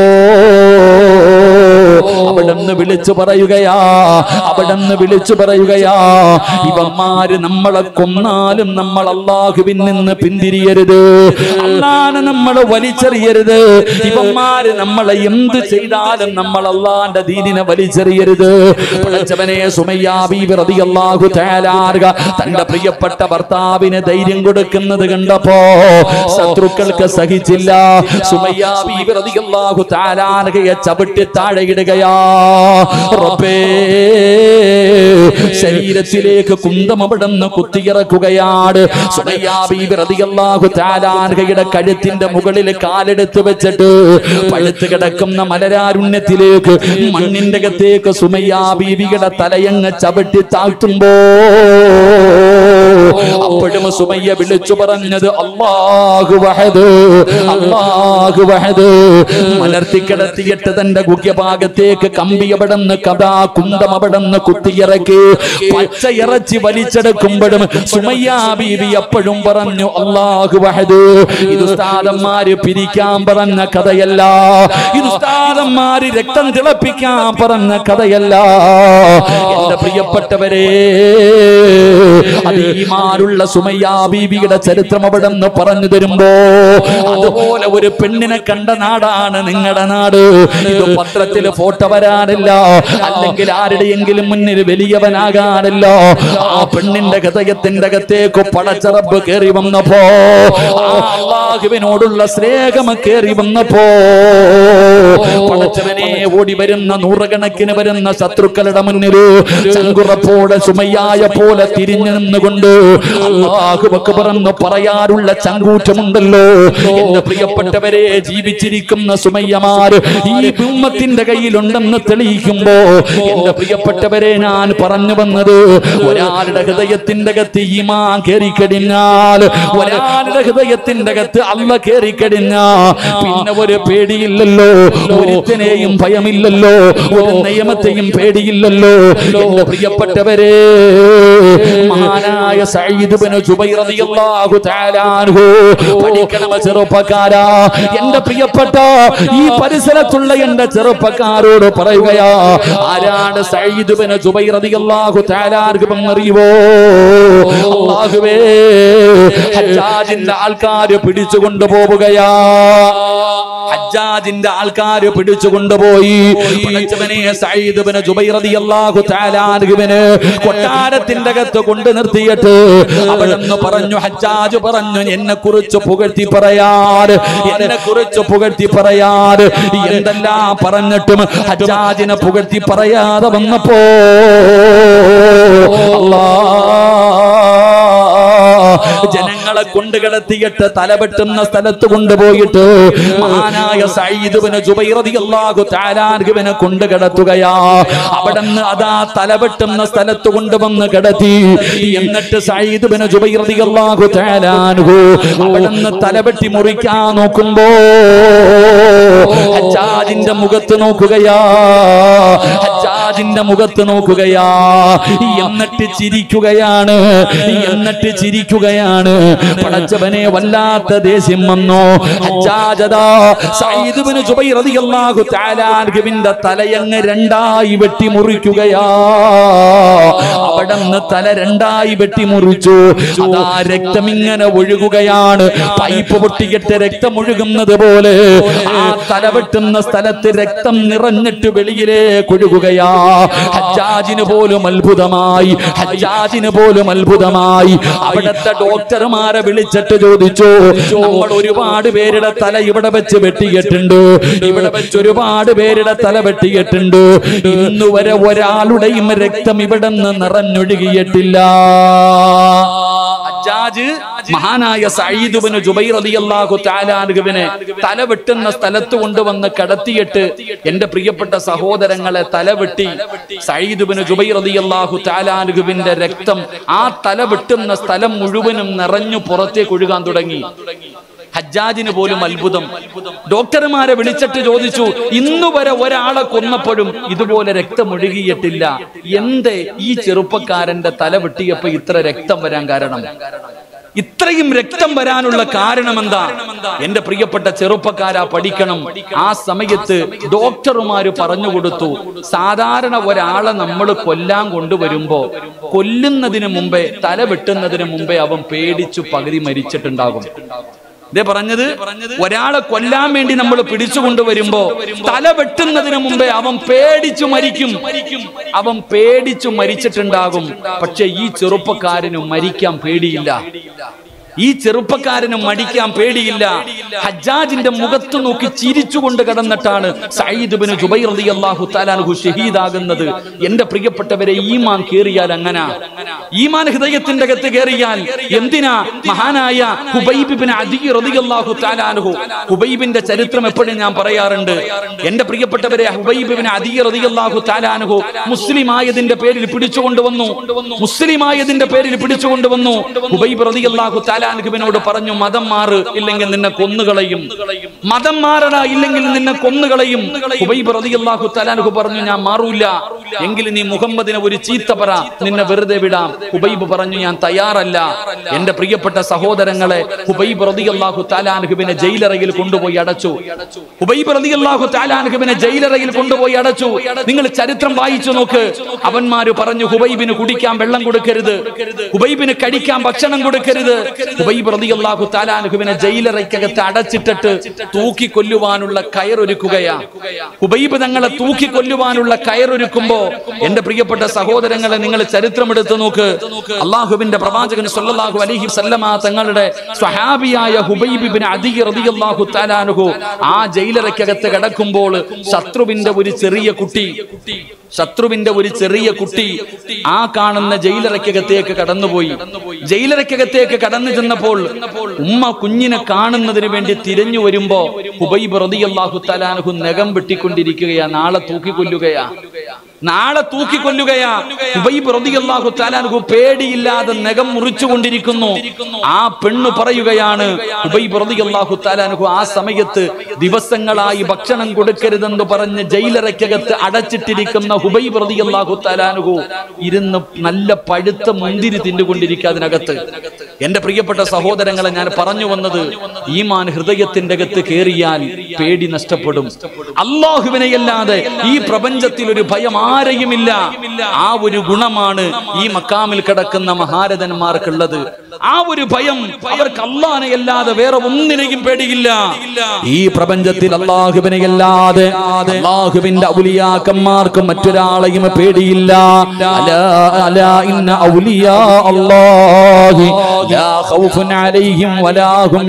Speaker 1: അവിടെന്ന് വിളിച്ചു പറയുകയാ അവിടെന്ന് വിളിച്ചു പറയുകയാ ഇവന്മാര് നമ്മളെ കൊന്നാലും നമ്മൾ അള്ളാഹുവിൽ നിന്ന് പിന്തിരിയരുത് അള്ളാനെ നമ്മളെ വലിച്ചെറിയരുത് ഇവന്മാര് നമ്മളെ എന്ത് ചെയ്താലും നമ്മൾ അള്ളാന്റെ ദീനിനെ വലിച്ചെറിയരുത് പടച്ചവനെ സുമയ്യാബിഹു തയ്യാറാറുക തന്റെ പ്രിയപ്പെട്ട ഭർത്താവിന് ധൈര്യം കൊടുക്കുന്നത് കണ്ടപ്പോ ശത്രുക്കൾക്ക് സഹിച്ചില്ല സുമയ്യാബിഹു താലാനകയെ ചവിട്ടി താഴെ ഇടുകയാ റബ്ബേ ശരീരത്തിലേക്ക് കുന്തം അവിടുന്ന് കുത്തിയിറക്കുകയാണ് സുമയ്യാബിഹു താലാനകയുടെ കഴുത്തിന്റെ മുകളിൽ കാലെടുത്ത് വെച്ചിട്ട് പഴുത്ത് കിടക്കുന്ന മലരാരുണ്യത്തിലേക്ക് മണ്ണിന്റെ അകത്തേക്ക് സുമയ്യാ ബീവിയുടെ തലയങ്ങ് ചവിട്ടി താഴ്ത്തുമ്പോ അപ്പോഴും സുമയ്യ വിളിച്ചു പറഞ്ഞത് അള്ളാഹു വഹദ് അള്ളാഹു വഹദ് മലർത്തി കിടത്തിയിട്ട് തന്റെ ഗുഹ്യഭാഗത്ത് ഭാഗത്തേക്ക് കമ്പി അവിടുന്ന് കഥാ കുന്തം അവിടുന്ന് കുത്തിയിറക്കി പച്ച ഇറച്ചി വലിച്ചെടുക്കുമ്പോഴും സുമയ്യ ബീവി എപ്പോഴും പറഞ്ഞു അള്ളാഹു വഹദ് ഇത് ഉസ്താദന്മാര് പിരിക്കാൻ പറഞ്ഞ കഥയല്ല ഇത് ഉസ്താദന്മാര് രക്തം തിളപ്പിക്കാൻ പറഞ്ഞ കഥയല്ല എന്റെ പ്രിയപ്പെട്ടവരെ അത് ഈമാനുള്ള സുമയ്യ ബീവിയുടെ ചരിത്രം അവിടെ നിന്ന് പറഞ്ഞു തരുമ്പോ അതുപോലെ ഒരു പെണ്ണിനെ കണ്ട നാടാണ് നിങ്ങളുടെ നാട് ഇത് പത്രത്തിൽ ഫോട്ടോ വരാനില്ല അല്ലെങ്കിൽ ആരുടെയെങ്കിലും മുന്നിൽ വലിയവനാകാനില്ല ആ പെണ്ണിന്റെ ഹൃദയത്തിന്റെ അകത്തേക്ക് പടച്ചറബ് കയറി വന്നപ്പോ ആ അള്ളാഹുവിനോടുള്ള സ്നേഹം കയറി വന്നപ്പോ പടച്ചവനെ ഓടി വരുന്ന നൂറുകണക്കിന് വരുന്ന ശത്രുക്കളുടെ മുന്നിൽ ചങ്കുറപ്പോടെ സുമയ്യായ പോലെ തിരിഞ്ഞു നിന്നുകൊണ്ട് അള്ളാഹുവക്ക് പറന്ന് പറയാറുള്ള ചങ്കൂറ്റമുണ്ടല്ലോ എന്റെ പ്രിയപ്പെട്ടവരെ ജീവിച്ചിരിക്കുന്ന സുമയ്യമാര് ഈ ഉമ്മത്തിന്റെ കയ്യിലുണ്ടെന്ന് തെളിയിക്കുമ്പോ എന്റെ പ്രിയപ്പെട്ടവരെ ഞാൻ പറഞ്ഞു വന്നത് ഒരാളുടെ ഹൃദയത്തിന്റെ അകത്ത് ഈമാ കയറിക്കഴിഞ്ഞാൽ ഒരാളുടെ ഹൃദയത്തിന്റെ അകത്ത് അല്ല കയറിക്കഴിഞ്ഞാ പിന്നെ ഒരു പേടിയില്ലല്ലോ ഒരുത്തനെയും ഭയമില്ലല്ലോ ഒരു നിയമത്തെയും പേടിയില്ലല്ലോ എന്റെ പ്രിയപ്പെട്ടവരെ മഹാനായ സയ്യിദ് ബിൻ ജുബൈർ റളിയല്ലാഹു തആല അൻഹു പഠിക്കണം ചെറുപ്പക്കാരാ എന്റെ പ്രിയപ്പെട്ട ഈ പരിസരത്തുള്ള എന്റെ ചെറുപ്പക്കാരോട് പറയുകയാ ആരാണ് സയ്യിദ് ബിൻ ജുബൈർ റളിയല്ലാഹു തആല അൻഹു എന്നറിയുവോ അല്ലാഹുവേ ഹജ്ജാജിന്റെ ആൾക്കാര് പിടിച്ചു കൊണ്ടുപോവുകയാ ഹജ്ജാജിന്റെ ആൾക്കാര് പിടിച്ചു കൊണ്ടുപോയി പടച്ചവനെ സയ്യിദ് ബിൻ ജുബൈർ റളിയല്ലാഹു തആല അൻഹുവിനെ കൊട്ടാരത്തിന്റെ അകത്ത് കൊണ്ട് നിർത്തിയിട്ട് അവിടെന്ന് പറഞ്ഞു ഹജ്ജാജ് പറഞ്ഞു എന്നെ കുറിച്ച് പുകഴ്ത്തി പറയാറ് എന്നെ കുറിച്ച് പുകഴ്ത്തി പറയാറ് എന്തെല്ലാം പറഞ്ഞിട്ടും ഹജ്ജാജിനെ പുകഴ്ത്തി പറയാതെ വന്നപ്പോ അല്ലാ ജനങ്ങളെ കൊണ്ട് കിടത്തിയിട്ട് തലവെട്ടുന്ന സ്ഥലത്ത് കൊണ്ടുപോയിട്ട് മഹാനായ സയ്യിദുബിന് ജുബൈറതിയല്ലാഹു താലാർഗുവിനെ കൊണ്ട് കിടത്തുകയാ അവിടുന്ന് അതാ തലവെട്ടുന്ന സ്ഥലത്ത് കൊണ്ടുവന്ന് കിടത്തി എന്നിട്ട് സയ്യിദുബിന് ജുബൈറതിയല്ലാഹു താലാൻഹു അവിടുന്ന് തലവെട്ടി മുറിക്കാൻ നോക്കുമ്പോ ഹജ്ജാജിന്റെ മുഖത്ത് നോക്കുകയാ ഹജ്ജാജിന്റെ മുഖത്ത് നോക്കുകയാ എന്നിട്ട് ചിരിക്കുകയാണ് എന്നിട്ട് ചിരിക്കുകയാണ് പടച്ചവനെ വല്ലാത്ത ദേഷ്യം വന്നു ഹജ്ജാജദാ സയ്യിദ് ഇബ്നു ജുബൈർ റളിയല്ലാഹു തആല അൻഹുവിന്റെ തലയങ്ങ് രണ്ടായി വെട്ടി മുറിക്കുകയാ അവിടുന്ന് തല രണ്ടായി വെട്ടി മുറിച്ചു അതാ രക്തം ഇങ്ങനെ ഒഴുകുകയാണ് പൈപ്പ് പൊട്ടിയിട്ട് രക്തം ഒഴുകുന്നത് പോലെ ആ തല വെട്ടുന്ന സ്ഥലത്ത് രക്തം നിറഞ്ഞിട്ട് വെളിയിലേക്ക് ഒഴുകുകയാ ഹജ്ജാജിന് പോലും അത്ഭുതമായി ഹജ്ജാജിന് പോലും അത്ഭുതമായി അവിടുത്തെ ഡോക്ടർമാരെ വിളിച്ചിട്ട് ചോദിച്ചു നമ്മൾ ഒരുപാട് പേരുടെ തല ഇവിടെ വെച്ച് വെട്ടിയിട്ടുണ്ട് ഇവിടെ വെച്ച് ഒരുപാട് പേരുടെ തല വെട്ടിയിട്ടുണ്ട് ഇന്ന് വരെ ഒരാളുടെയും രക്തം ഇവിടെ നിന്ന് നിറഞ്ഞൊഴുകിയിട്ടില്ല ഹജ്ജാജ് മഹാനായ സയ്യിദുബിന് ജുബൈർ റളിയല്ലാഹു തആല അൻഹുവിനെ തല വെട്ടുന്ന സ്ഥലത്ത് കൊണ്ടുവന്ന് കടത്തിയിട്ട് എന്റെ പ്രിയപ്പെട്ട സഹോദരങ്ങളെ തല വെട്ടി സയ്യിദുബിന് ജുബൈർ റളിയല്ലാഹു തആല അൻഹുവിന്റെ രക്തം ആ തല വെട്ടുന്ന സ്ഥലം മുഴുവനും നിറഞ്ഞു പുറത്തേക്ക് ഒഴുകാൻ തുടങ്ങി ഹജ്ജാജിന് പോലും അത്ഭുതം ഡോക്ടർമാരെ വിളിച്ചിട്ട് ചോദിച്ചു ഇന്നു വരെ ഒരാളെ കൊന്നപ്പോഴും ഇതുപോലെ രക്തമൊഴുകിയിട്ടില്ല എന്തേ ഈ ചെറുപ്പക്കാരന്റെ തല വെട്ടിയപ്പോ ഇത്ര രക്തം വരാൻ കാരണം ഇത്രയും രക്തം വരാനുള്ള കാരണം എന്താ എന്റെ പ്രിയപ്പെട്ട ചെറുപ്പക്കാരാ പഠിക്കണം ആ സമയത്ത് ഡോക്ടർമാര് പറഞ്ഞു കൊടുത്തു സാധാരണ ഒരാളെ നമ്മൾ കൊല്ലാൻ കൊണ്ടുവരുമ്പോ കൊല്ലുന്നതിന് മുമ്പേ തല വെട്ടുന്നതിന് മുമ്പേ അവൻ പേടിച്ചു പകുതി മരിച്ചിട്ടുണ്ടാകും ഇതേ പറഞ്ഞത് ഒരാളെ കൊല്ലാൻ വേണ്ടി നമ്മൾ പിടിച്ചു കൊണ്ടുവരുമ്പോ തല വെട്ടുന്നതിന് മുമ്പേ അവൻ പേടിച്ചു മരിക്കും അവൻ പേടിച്ചു മരിച്ചിട്ടുണ്ടാകും പക്ഷെ ഈ ചെറുപ്പക്കാരന് മരിക്കാൻ പേടിയില്ല ഈ ചെറുപ്പക്കാരന് മടിക്കാൻ പേടിയില്ല ഹജ്ജാജിന്റെ മുഖത്ത് നോക്കി ചിരിച്ചുകൊണ്ട് കടന്നിട്ടാണ് സയ്യിദ് ബിൻ ജുബൈർ റളിയല്ലാഹു തആലാഹു ഷഹീദാകുന്നത് എന്റെ പ്രിയപ്പെട്ടവരെ ഈമാൻ കേറിയാൽ അങ്ങനാ ഈമാൻ ഹൃദയത്തിന്റെ അകത്ത് കേറിയാൽ എന്തിനാ മഹാനായ ഹുബൈബ് ബിൻ അദി റളിയല്ലാഹു തആലാഹു ഹുബൈബിന്റെ ചരിത്രം എപ്പോഴും ഞാൻ പറയാറുണ്ട് എന്റെ പ്രിയപ്പെട്ടവരെ ഹുബൈബ് ബിൻ അദി റളിയല്ലാഹു തആലാഹു മുസ്ലിം ആയതിന്റെ പേരിൽ പിടിച്ചുകൊണ്ടുവന്നു മുസ്ലിം ആയതിന്റെ പേരിൽ പിടിച്ചുകൊണ്ടുവന്നു ഹുബൈബ് റളിയല്ലാഹു തആല
Speaker 2: താലാൻഹുബിനോട് പറഞ്ഞു മതം മാറ് ഇല്ലെങ്കിൽ നിന്നെ കൊന്നുകളയും മതം മാറട ഇല്ലെങ്കിൽ നിന്നെ കൊന്നുകളയും ഹുബൈബ് റളിയല്ലാഹു താലാൻഹു പറഞ്ഞു ഞാൻ മാറൂല എങ്കിൽ നീ മുഹമ്മദിനെ ഒരു ചീത്ത പറ നിന്നെ വെറുതെ വിടാം ഹുബൈബ് പറഞ്ഞു ഞാൻ തയ്യാറല്ല എന്റെ പ്രിയപ്പെട്ട സഹോദരങ്ങളെ ഹുബൈബ് റളിയല്ലാഹു താലാൻഹുബിനെ ജയിലറയിൽ കൊണ്ടുപോയി അടച്ചു ഹുബൈബ് റളിയല്ലാഹു താലാൻഹുബിനെ ജയിലറയിൽ കൊണ്ടുപോയി അടച്ചു നിങ്ങൾ ചരിത്രം വായിച്ചു നോക്ക് അവന്മാര് പറഞ്ഞു ഹുബൈബിന് കുടിക്കാൻ വെള്ളം കൊടുക്കരുത് ഹുബൈബിന് കഴിക്കാൻ ഭക്ഷണം കൊടുക്കരുത് ഹുബൈബ് റളിയല്ലാഹു താലാൻഹുബിനെ ജയിലറയ്ക്കകത്ത് അടച്ചിട്ടിട്ട് തൂക്കി കൊല്ലുവാനുള്ള കയറൊരുക്കുകയാ ഹുബൈബ് തങ്ങളെ തൂക്കി കൊല്ലുവാനുള്ള കയറൊരുക്കുമ്പോ എന്റെ പ്രിയപ്പെട്ട സഹോദരങ്ങളെ നിങ്ങൾ ചരിത്രം എടുത്തു നോക്ക് അള്ളാഹുബിന്റെ പ്രവാചകൻ സല്ലല്ലാഹു അലൈഹി വസല്ലമ തങ്ങളുടെ സ്വഹാബിയായ ഹുബൈബ് ബിൻ അദി റളിയല്ലാഹു തആലാനുഹു ആ ജയിലറയ്ക്കകത്ത് കിടക്കുമ്പോൾ ശത്രുവിന്റെ ഒരു ചെറിയ കുട്ടി ശത്രുവിന്റെ ഒരു ചെറിയ കുട്ടി ആ കാണുന്ന ജയിലറയ്ക്കകത്തേക്ക് കടന്നുപോയി ജയിലറയ്ക്കകത്തേക്ക് കടന്നു ചെന്നപ്പോൾ ഉമ്മ കുഞ്ഞിനെ കാണുന്നതിന് വേണ്ടി തിരഞ്ഞു വരുമ്പോ ഹുബൈബ് റളിയല്ലാഹു തആലാനുഹു നഖം വെട്ടിക്കൊണ്ടിരിക്കുകയാ നാളെ തൂക്കിക്കൊല്ലുകയാ നാളെ തൂക്കിക്കൊല്ലുകയാ ഹുബൈബ് റളിയല്ലാഹു തആലാനുഹു പേടിയില്ലാതെ നഖം മുറിച്ചുകൊണ്ടിരിക്കുന്നു ആ പെണ്ണ് പറയുകയാണ് ഹുബൈബ് റളിയല്ലാഹു തആലാനുഹു ആ സമയത്ത് ദിവസങ്ങളായി ഭക്ഷണം കൊടുക്കരുതെന്ന് പറഞ്ഞ് ജയിലറയ്ക്കകത്ത് അടച്ചിട്ടിരിക്കുന്ന ഹുബൈബ് റളിയല്ലാഹു തആലാനുഹു ഇരുന്ന് നല്ല പഴുത്ത മുന്തിരി തിന്നുകൊണ്ടിരിക്കുക അതിനകത്ത് എന്റെ പ്രിയപ്പെട്ട സഹോദരങ്ങളെ ഞാൻ പറഞ്ഞു വന്നത് ഈമാൻ ഹൃദയത്തിന്റെ അകത്ത് കേറിയാൽ പേടി നഷ്ടപ്പെടും അല്ലാഹുവിനെയല്ലാതെ ഈ പ്രപഞ്ചത്തിൽ ഒരു ഭയം ആരെയുമില്ല ആ ഒരു ഗുണമാണ് ഈ മക്കാമിൽ കിടക്കുന്ന മഹാരഥന്മാർക്കുള്ളത് ആ ഒരു ഭയം അവർക്ക് അള്ളാനെ അല്ലാതെ വേറെ ഒന്നിനെയും പേടിയില്ല
Speaker 1: ഈ പ്രപഞ്ചത്തിൽ അള്ളാഹുവിനെയല്ലാതെ അള്ളാഹുവിന്റെ ഔലിയാക്കന്മാർക്ക് മറ്റൊരാളെയും പേടിയില്ല അലാ അലാ ഇന്ന ഔലിയാ അല്ലാഹി ലാ ഖൗഫുൻ അലൈഹിം വലാ ഹും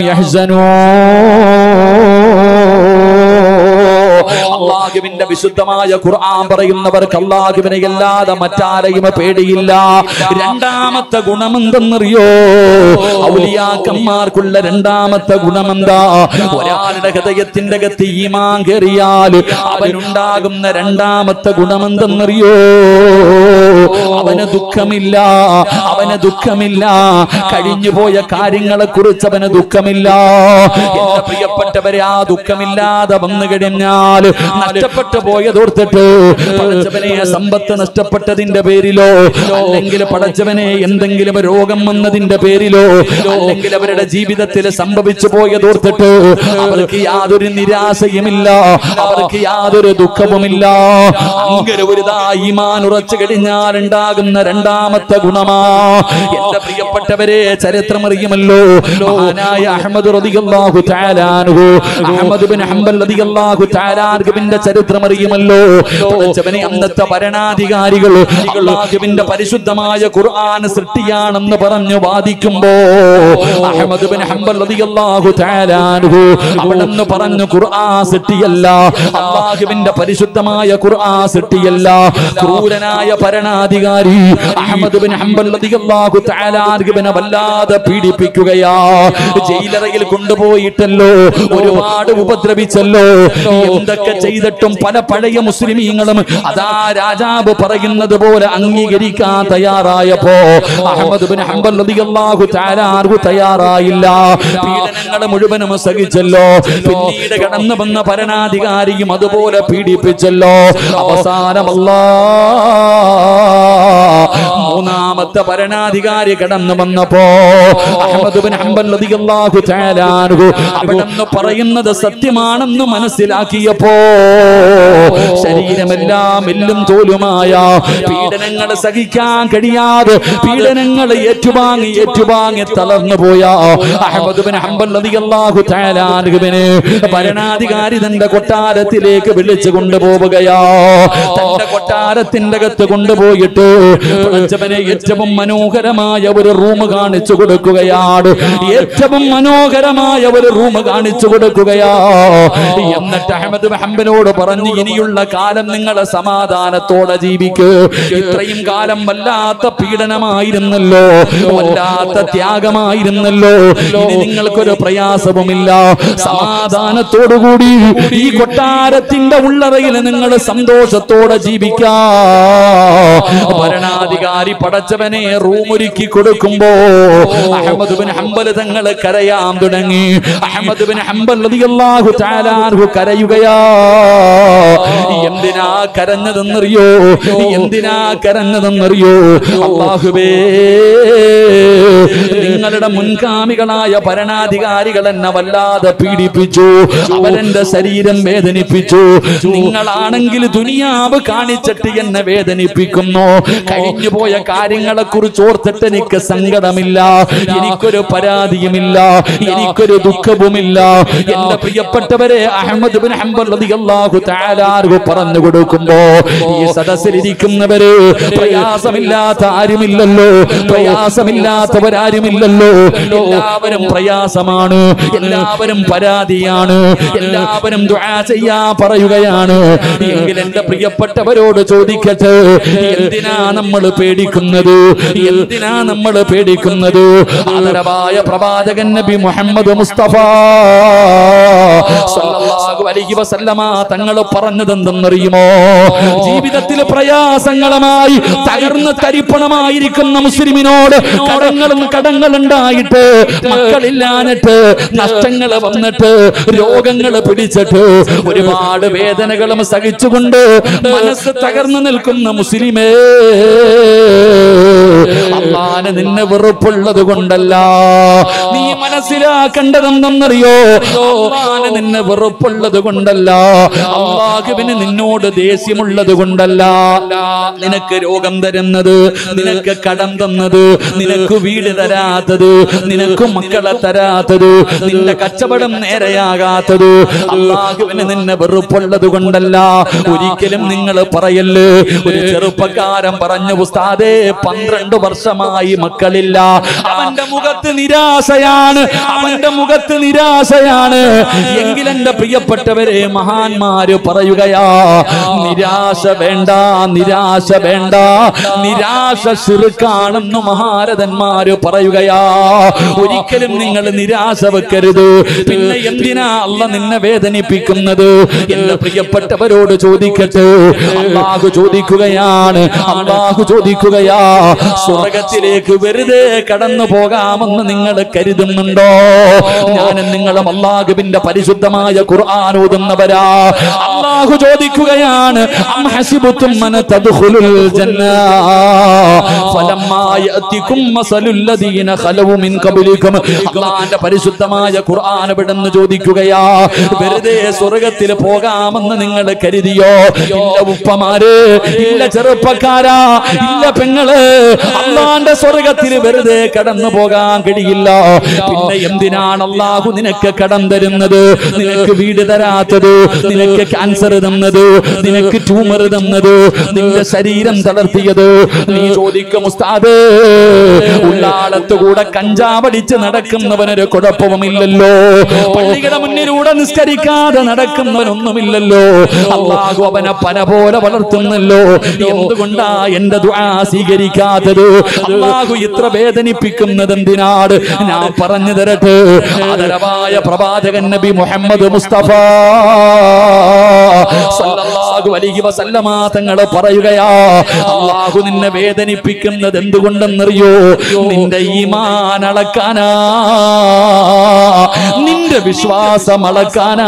Speaker 1: യഹ്സനൂൻ അള്ളാഹുവിന്റെ വിശുദ്ധമായ ഖുർആൻ പറയുന്നവർക്ക് അള്ളാഹുവിനെ അല്ലാതെ മറ്റാരെയും പേടിയില്ല രണ്ടാമത്തെ ഗുണമെന്തെന്നറിയോ ഔലിയാക്കന്മാർക്കുള്ള രണ്ടാമത്തെ ഗുണമെന്താ ഒരാളുടെ ഹൃദയത്തിന്റെ അകത്ത് ഈമാൻ കയറിയാൽ അവനുണ്ടാകുന്ന രണ്ടാമത്തെ ഗുണമെന്തെന്നറിയോ അവന് ദുഃഖമില്ല അവന് ദുഃഖമില്ല കഴിഞ്ഞു പോയ കാര്യങ്ങളെ കുറിച്ച് അവന് ദുഃഖമില്ല എന്റെ പ്രിയപ്പെട്ടവരെ ആ ദുഃഖമില്ലാതെ വന്നു കഴിഞ്ഞാൽ നഷ്ടപ്പെട്ടു പോയതോർത്തിട്ട് പടച്ചവനെ സമ്പത്ത് നഷ്ടപ്പെട്ടതിന്റെ പേരിലോ അല്ലെങ്കിൽ പടച്ചവനെ എന്തെങ്കിലും രോഗം വന്നതിന്റെ പേരിലോ അല്ലെങ്കിൽ അവരുടെ ജീവിതത്തിൽ സംഭവിച്ചു പോയതോർത്തിട്ട് അവർക്ക് യാതൊരു നിരാശയുമില്ല അവർക്ക് യാതൊരു ദുഃഖവുമില്ല അങ്ങനെ ഒരു ഈമാൻ ഉറച്ചു കഴിഞ്ഞാൽ ഉണ്ടാകുന്ന രണ്ടാമത്തെ ഗുണമാ എന്റെ പ്രിയപ്പെട്ടവരെ ചരിത്രം അറിയുമല്ലോ മഹാനായ അഹമ്മദ് റളിയല്ലാഹു തആല അൻഹു അഹമ്മദ് ബിൻ ഹംബൽ റളിയല്ലാഹു തആല അൻഹുവിന്റെ ചരിത്രം അറിയുമല്ലോ പടച്ചവനെ അന്നത്തെ ഭരണാധികാരികൾ അള്ളാഹുവിന്റെ പരിശുദ്ധമായ ഖുർആൻ സൃഷ്ടിയാണെന്ന് പറഞ്ഞു വാദിക്കുമ്പോ അഹമ്മദ് ബിൻ ഹംബൽ റളിയല്ലാഹു തആല അൻഹു അവിടെന്ന് പറഞ്ഞു ഖുർആൻ സൃഷ്ടിയല്ല അള്ളാഹുവിന്റെ പരിശുദ്ധമായ ഖുർആൻ സൃഷ്ടിയല്ല ക്രൂരനായ ഭരണാധികാരി അഹമ്മദ് ബിൻ ഹംബൽ റളിയല്ലാഹു തആല അൻഹുവിനെ വല്ലാതെ പീഡിപ്പിക്കുകയാ ജയിലറയിൽ കൊണ്ടുപോയിട്ടല്ലോ ഒരുപാട് ഉപദ്രവിച്ചല്ലോ എന്തൊക്കെ ചെയ്തിട്ടും പല പഴയ മുസ്ലിമീങ്ങളും അതാ രാജാവ് പറയുന്നത് പോലെ അംഗീകരിക്കാൻ തയ്യാറായപ്പോ അഹമ്മദ് ബിൻ ഹംബൽ റളിയല്ലാഹു തആല അൻഹു തയ്യാറായില്ല പീഡനങ്ങൾ മുഴുവനും സഹിച്ചല്ലോ പിന്നീട് കടന്നു വന്ന ഭരണാധികാരിയും അതുപോലെ പീഡിപ്പിച്ചല്ലോ അവസാനമല്ലാ മൂന്നാമത്തെ ഭരണാധികാരി കടന്നു വന്നപ്പോ അഹമ്മദ് ബിൻ ഹംബൽ റളിയല്ലാഹു തആല അൻഹു അവിടെന്ന് പറയുന്നത് സത്യമാണെന്ന് മനസ്സിലാക്കിയപ്പോ ശരീരമെല്ലാം എല്ലും തോലുമായ പീഡനങ്ങൾ സഹിക്കാൻ കഴിയാതെ പീഡനങ്ങൾ ഏറ്റുവാങ്ങി ഏറ്റുവാങ്ങി തളർന്നു പോയ അഹമ്മദ് ബിൻ ഹംബൽ റളിയല്ലാഹു തആല അൻഹുവിനെ ഭരണാധികാരി തന്റെ കൊട്ടാരത്തിലേക്ക് വിളിച്ചു കൊണ്ടുപോവുകയാ തന്റെ കൊട്ടാരത്തിന്റെ അകത്ത് കൊണ്ടുപോയിട്ട് പടച്ചവനെ ഏറ്റവും മനോഹരമായ ഒരു റൂം കാണിച്ചു കൊടുക്കുകയാണ് ഏറ്റവും മനോഹരമായ ഒരു റൂം കാണിച്ചു കൊടുക്കുകയാ എന്നിട്ട് അഹമ്മദ് ഹംബനോട് പറഞ്ഞു ഇനിയുള്ള കാലം നിങ്ങളെ സമാധാനത്തോടെ ജീവിക്ക് ഇത്രയും കാലം വല്ലാത്ത പീഡനമായിരുന്നല്ലോ വല്ലാത്ത ത്യാഗമായിരുന്നല്ലോ ഇനി നിങ്ങൾക്കൊരു പ്രയാസവുമില്ല സമാധാനത്തോടുകൂടി ഈ കൊട്ടാരത്തിന്റെ ഉള്ളറയിൽ നിങ്ങൾ സന്തോഷത്തോടെ ജീവിക്കാ ഭരണാധികാരി ഭാര്യ പടച്ചവനെ റൂമൊരുക്കി കൊടുക്കുമ്പോ അഹമ്മദ് ബിൻ ഹംബൽ തങ്ങൾ കരയാൻ തുടങ്ങി അഹമ്മദ് ബിൻ ഹംബൽ റളിയല്ലാഹു തആല അൻഹു കരയുകയാ എന്തിനാ കരഞ്ഞതെന്നറിയോ എന്തിനാ കരഞ്ഞതെന്നറിയോ അള്ളാഹുവേ നിങ്ങളുടെ മുൻഗാമികളായ ഭരണാധികാരികൾ എന്നെ വല്ലാതെ പീഡിപ്പിച്ചു അവരെന്റെ ശരീരം വേദനിപ്പിച്ചു നിങ്ങളാണെങ്കിൽ ദുനിയാവ് കാണിച്ചിട്ട് എന്നെ വേദനിപ്പിക്കുന്നു കഴിഞ്ഞു പോയ കാര്യങ്ങളെ കുറിച്ച് ഓർത്തിട്ട് എനിക്ക് സങ്കടമില്ല എനിക്കൊരു പരാതിയുമില്ല എനിക്കൊരു ദുഃഖവുമില്ല എന്റെ പ്രിയപ്പെട്ടവരെ അഹമ്മദ് ബിൻ ഹംബൽ റളിയല്ലാഹു തആല അൻഹു പറഞ്ഞു കൊടുക്കുമ്പോ ഈ സദസ്സിലിരിക്കുന്നവര് പ്രയാസമില്ലാത്ത ആരുമില്ലല്ലോ പ്രയാസമില്ലാത്തവരാരുമില്ലല്ലോ എല്ലാവരും പ്രയാസമാണ് എല്ലാവരും പരാതിയാണ് എല്ലാവരും ദുആ ചെയ്യാ പറയുകയാണ് എങ്കിൽ എന്റെ പ്രിയപ്പെട്ടവരോട് ചോദിക്കട്ടെ എന്തിനാ നമ്മൾ പേടിക്കുന്നത് എന്തിനാ നമ്മൾ പേടിക്കുന്നത് ആദരവായ പ്രവാചകൻ നബി മുഹമ്മദ് മുസ്തഫ സല്ലല്ലാഹു അലൈഹി വസല്ലമ തങ്ങൾ പറഞ്ഞതെന്തെന്നറിയുമോ ജീവിതത്തിൽ പ്രയാസങ്ങളുമായി തകർന്ന് തരിപ്പണമായിരിക്കുന്ന മുസ്ലിമിനോട് കടങ്ങളും കടങ്ങളുണ്ടായിട്ട് മക്കളില്ലാഞ്ഞിട്ട് നഷ്ടങ്ങൾ വന്നിട്ട് രോഗങ്ങൾ പിടിച്ചിട്ട് ഒരുപാട് വേദനകളും സഹിച്ചുകൊണ്ട് മനസ്സ് തകർന്നു നിൽക്കുന്ന മുസ്ലിമേ അള്ളാന് നിന്നെ വെറുപ്പുള്ളത് കൊണ്ടല്ല നീ മനസ്സിലാക്കേണ്ടതെന്നറിയോ അള്ളാന് നിന്നെ വെറുപ്പുള്ളത് കൊണ്ടല്ല അള്ളാഹുവിന് നിന്നോട് ദേഷ്യമുള്ളത് കൊണ്ടല്ല നിനക്ക് രോഗം തരുന്നത് നിനക്ക് കടം തന്നത് നിനക്ക് വീട് തരാത്തത് നിനക്ക് മക്കളെ തരാത്തത് നിന്റെ കച്ചവടം നേരെയാകാത്തത് അള്ളാഹുവിന് നിന്നെ വെറുപ്പുള്ളത് കൊണ്ടല്ല ഒരിക്കലും നിങ്ങൾ പറയല്ലേ ഒരു ചെറുപ്പക്കാരൻ പറഞ്ഞു ഉസ്താദേ പന്ത്രണ്ട് വർഷമായി മക്കളില്ല അവന്റെ മുഖത്ത് നിരാശയാണ് അവന്റെ മുഖത്ത് നിരാശയാണ് എങ്കിൽ എന്റെ പ്രിയപ്പെട്ടവരെ മഹാന്മാര് പറയുകയാ നിരാശ വേണ്ട നിരാശ വേണ്ട നിരാശ ശിറുക്കാണെന്ന് മഹാരഥന്മാര് പറയുകയാ ഒരിക്കലും നിങ്ങൾ നിരാശ വെക്കരുത് പിന്നെ എന്തിനാ അല്ല നിന്നെ വേദനിപ്പിക്കുന്നത് എന്റെ പ്രിയപ്പെട്ടവരോട് ചോദിക്കട്ടെ അള്ളാഹു ചോദിക്കുകയാണ് അള്ളാഹു ചോദിക്കുകയാ സ്വർഗത്തിലേക്ക് വെറുതെ കടന്നു പോകാമെന്ന് നിങ്ങൾ കരുതുന്നുണ്ടോ ഞാനും നിങ്ങളും അള്ളാഹുവിന്റെ പരിശുദ്ധമായ ഖുർആൻ ഓതുന്നവരാ അള്ളാഹു ചോദിക്കുകയാണ് അം ഹസിബുത്തും മന തദ്ഖുലുൽ ജന്ന ഫലമ്മാ യഅതികും മസലുൽ ലദീന ഖലവു മിൻ ഖബലികും അള്ളാഹുവിന്റെ പരിശുദ്ധമായ ഖുർആൻ വിടുന്ന് ചോദിക്കുകയാ വെറുതെ സ്വർഗത്തിൽ പോകാമെന്ന് നിങ്ങൾ കരുതിയോ ഇല്ല ഉപ്പമാര് ഇല്ല ചെറുപ്പക്കാരാ ഇല്ല പെങ്ങള് അള്ളാന്റെ സ്വർഗത്തിൽ വെറുതെ കടന്നു പോകാൻ കഴിയില്ല പിന്നെ എന്തിനാണ് അള്ളാഹു നിനക്ക് കടം തരുന്നത് നിനക്ക് വീട് തരാത്തത് നിനക്ക് ക്യാൻസർ തന്നത് നിനക്ക് ട്യൂമർ തന്നത് നിന്റെ ശരീരം തളർത്തിയത് നീ ചോദിക്കും ഉസ്താദ് ഉള്ളാളത്ത് കൂടെ കഞ്ചാവടിച്ച് നടക്കുന്നവനൊരു കുഴപ്പവുമില്ലല്ലോ പള്ളിയുടെ മുന്നിലൂടെ നിസ്കരിക്കാതെ നടക്കുന്നവനൊന്നുമില്ലല്ലോ അള്ളാഹു അവനെ പന പോലെ വളർത്തുന്നല്ലോ എന്തുകൊണ്ടാ എന്റെ ദുആ സ്വീകരിക്കാത്തത് അള്ളാഹു ഇത്ര വേദനിപ്പിക്കുന്നത് എന്തിനാണ് ഞാൻ പറഞ്ഞു തരട്ടെ ആദരവായ പ്രവാചകൻ നബി മുഹമ്മദ് മുസ്തഫ സല്ലല്ലാഹു അലൈഹി വസല്ലമ തങ്ങൾ പറയുകയാ അള്ളാഹു നിന്നെ വേദനിപ്പിക്കുന്നത് എന്തുകൊണ്ടെന്നറിയോ നിന്റെ ഈമാൻ അളക്കാനാ നിന്റെ വിശ്വാസം അളക്കാനാ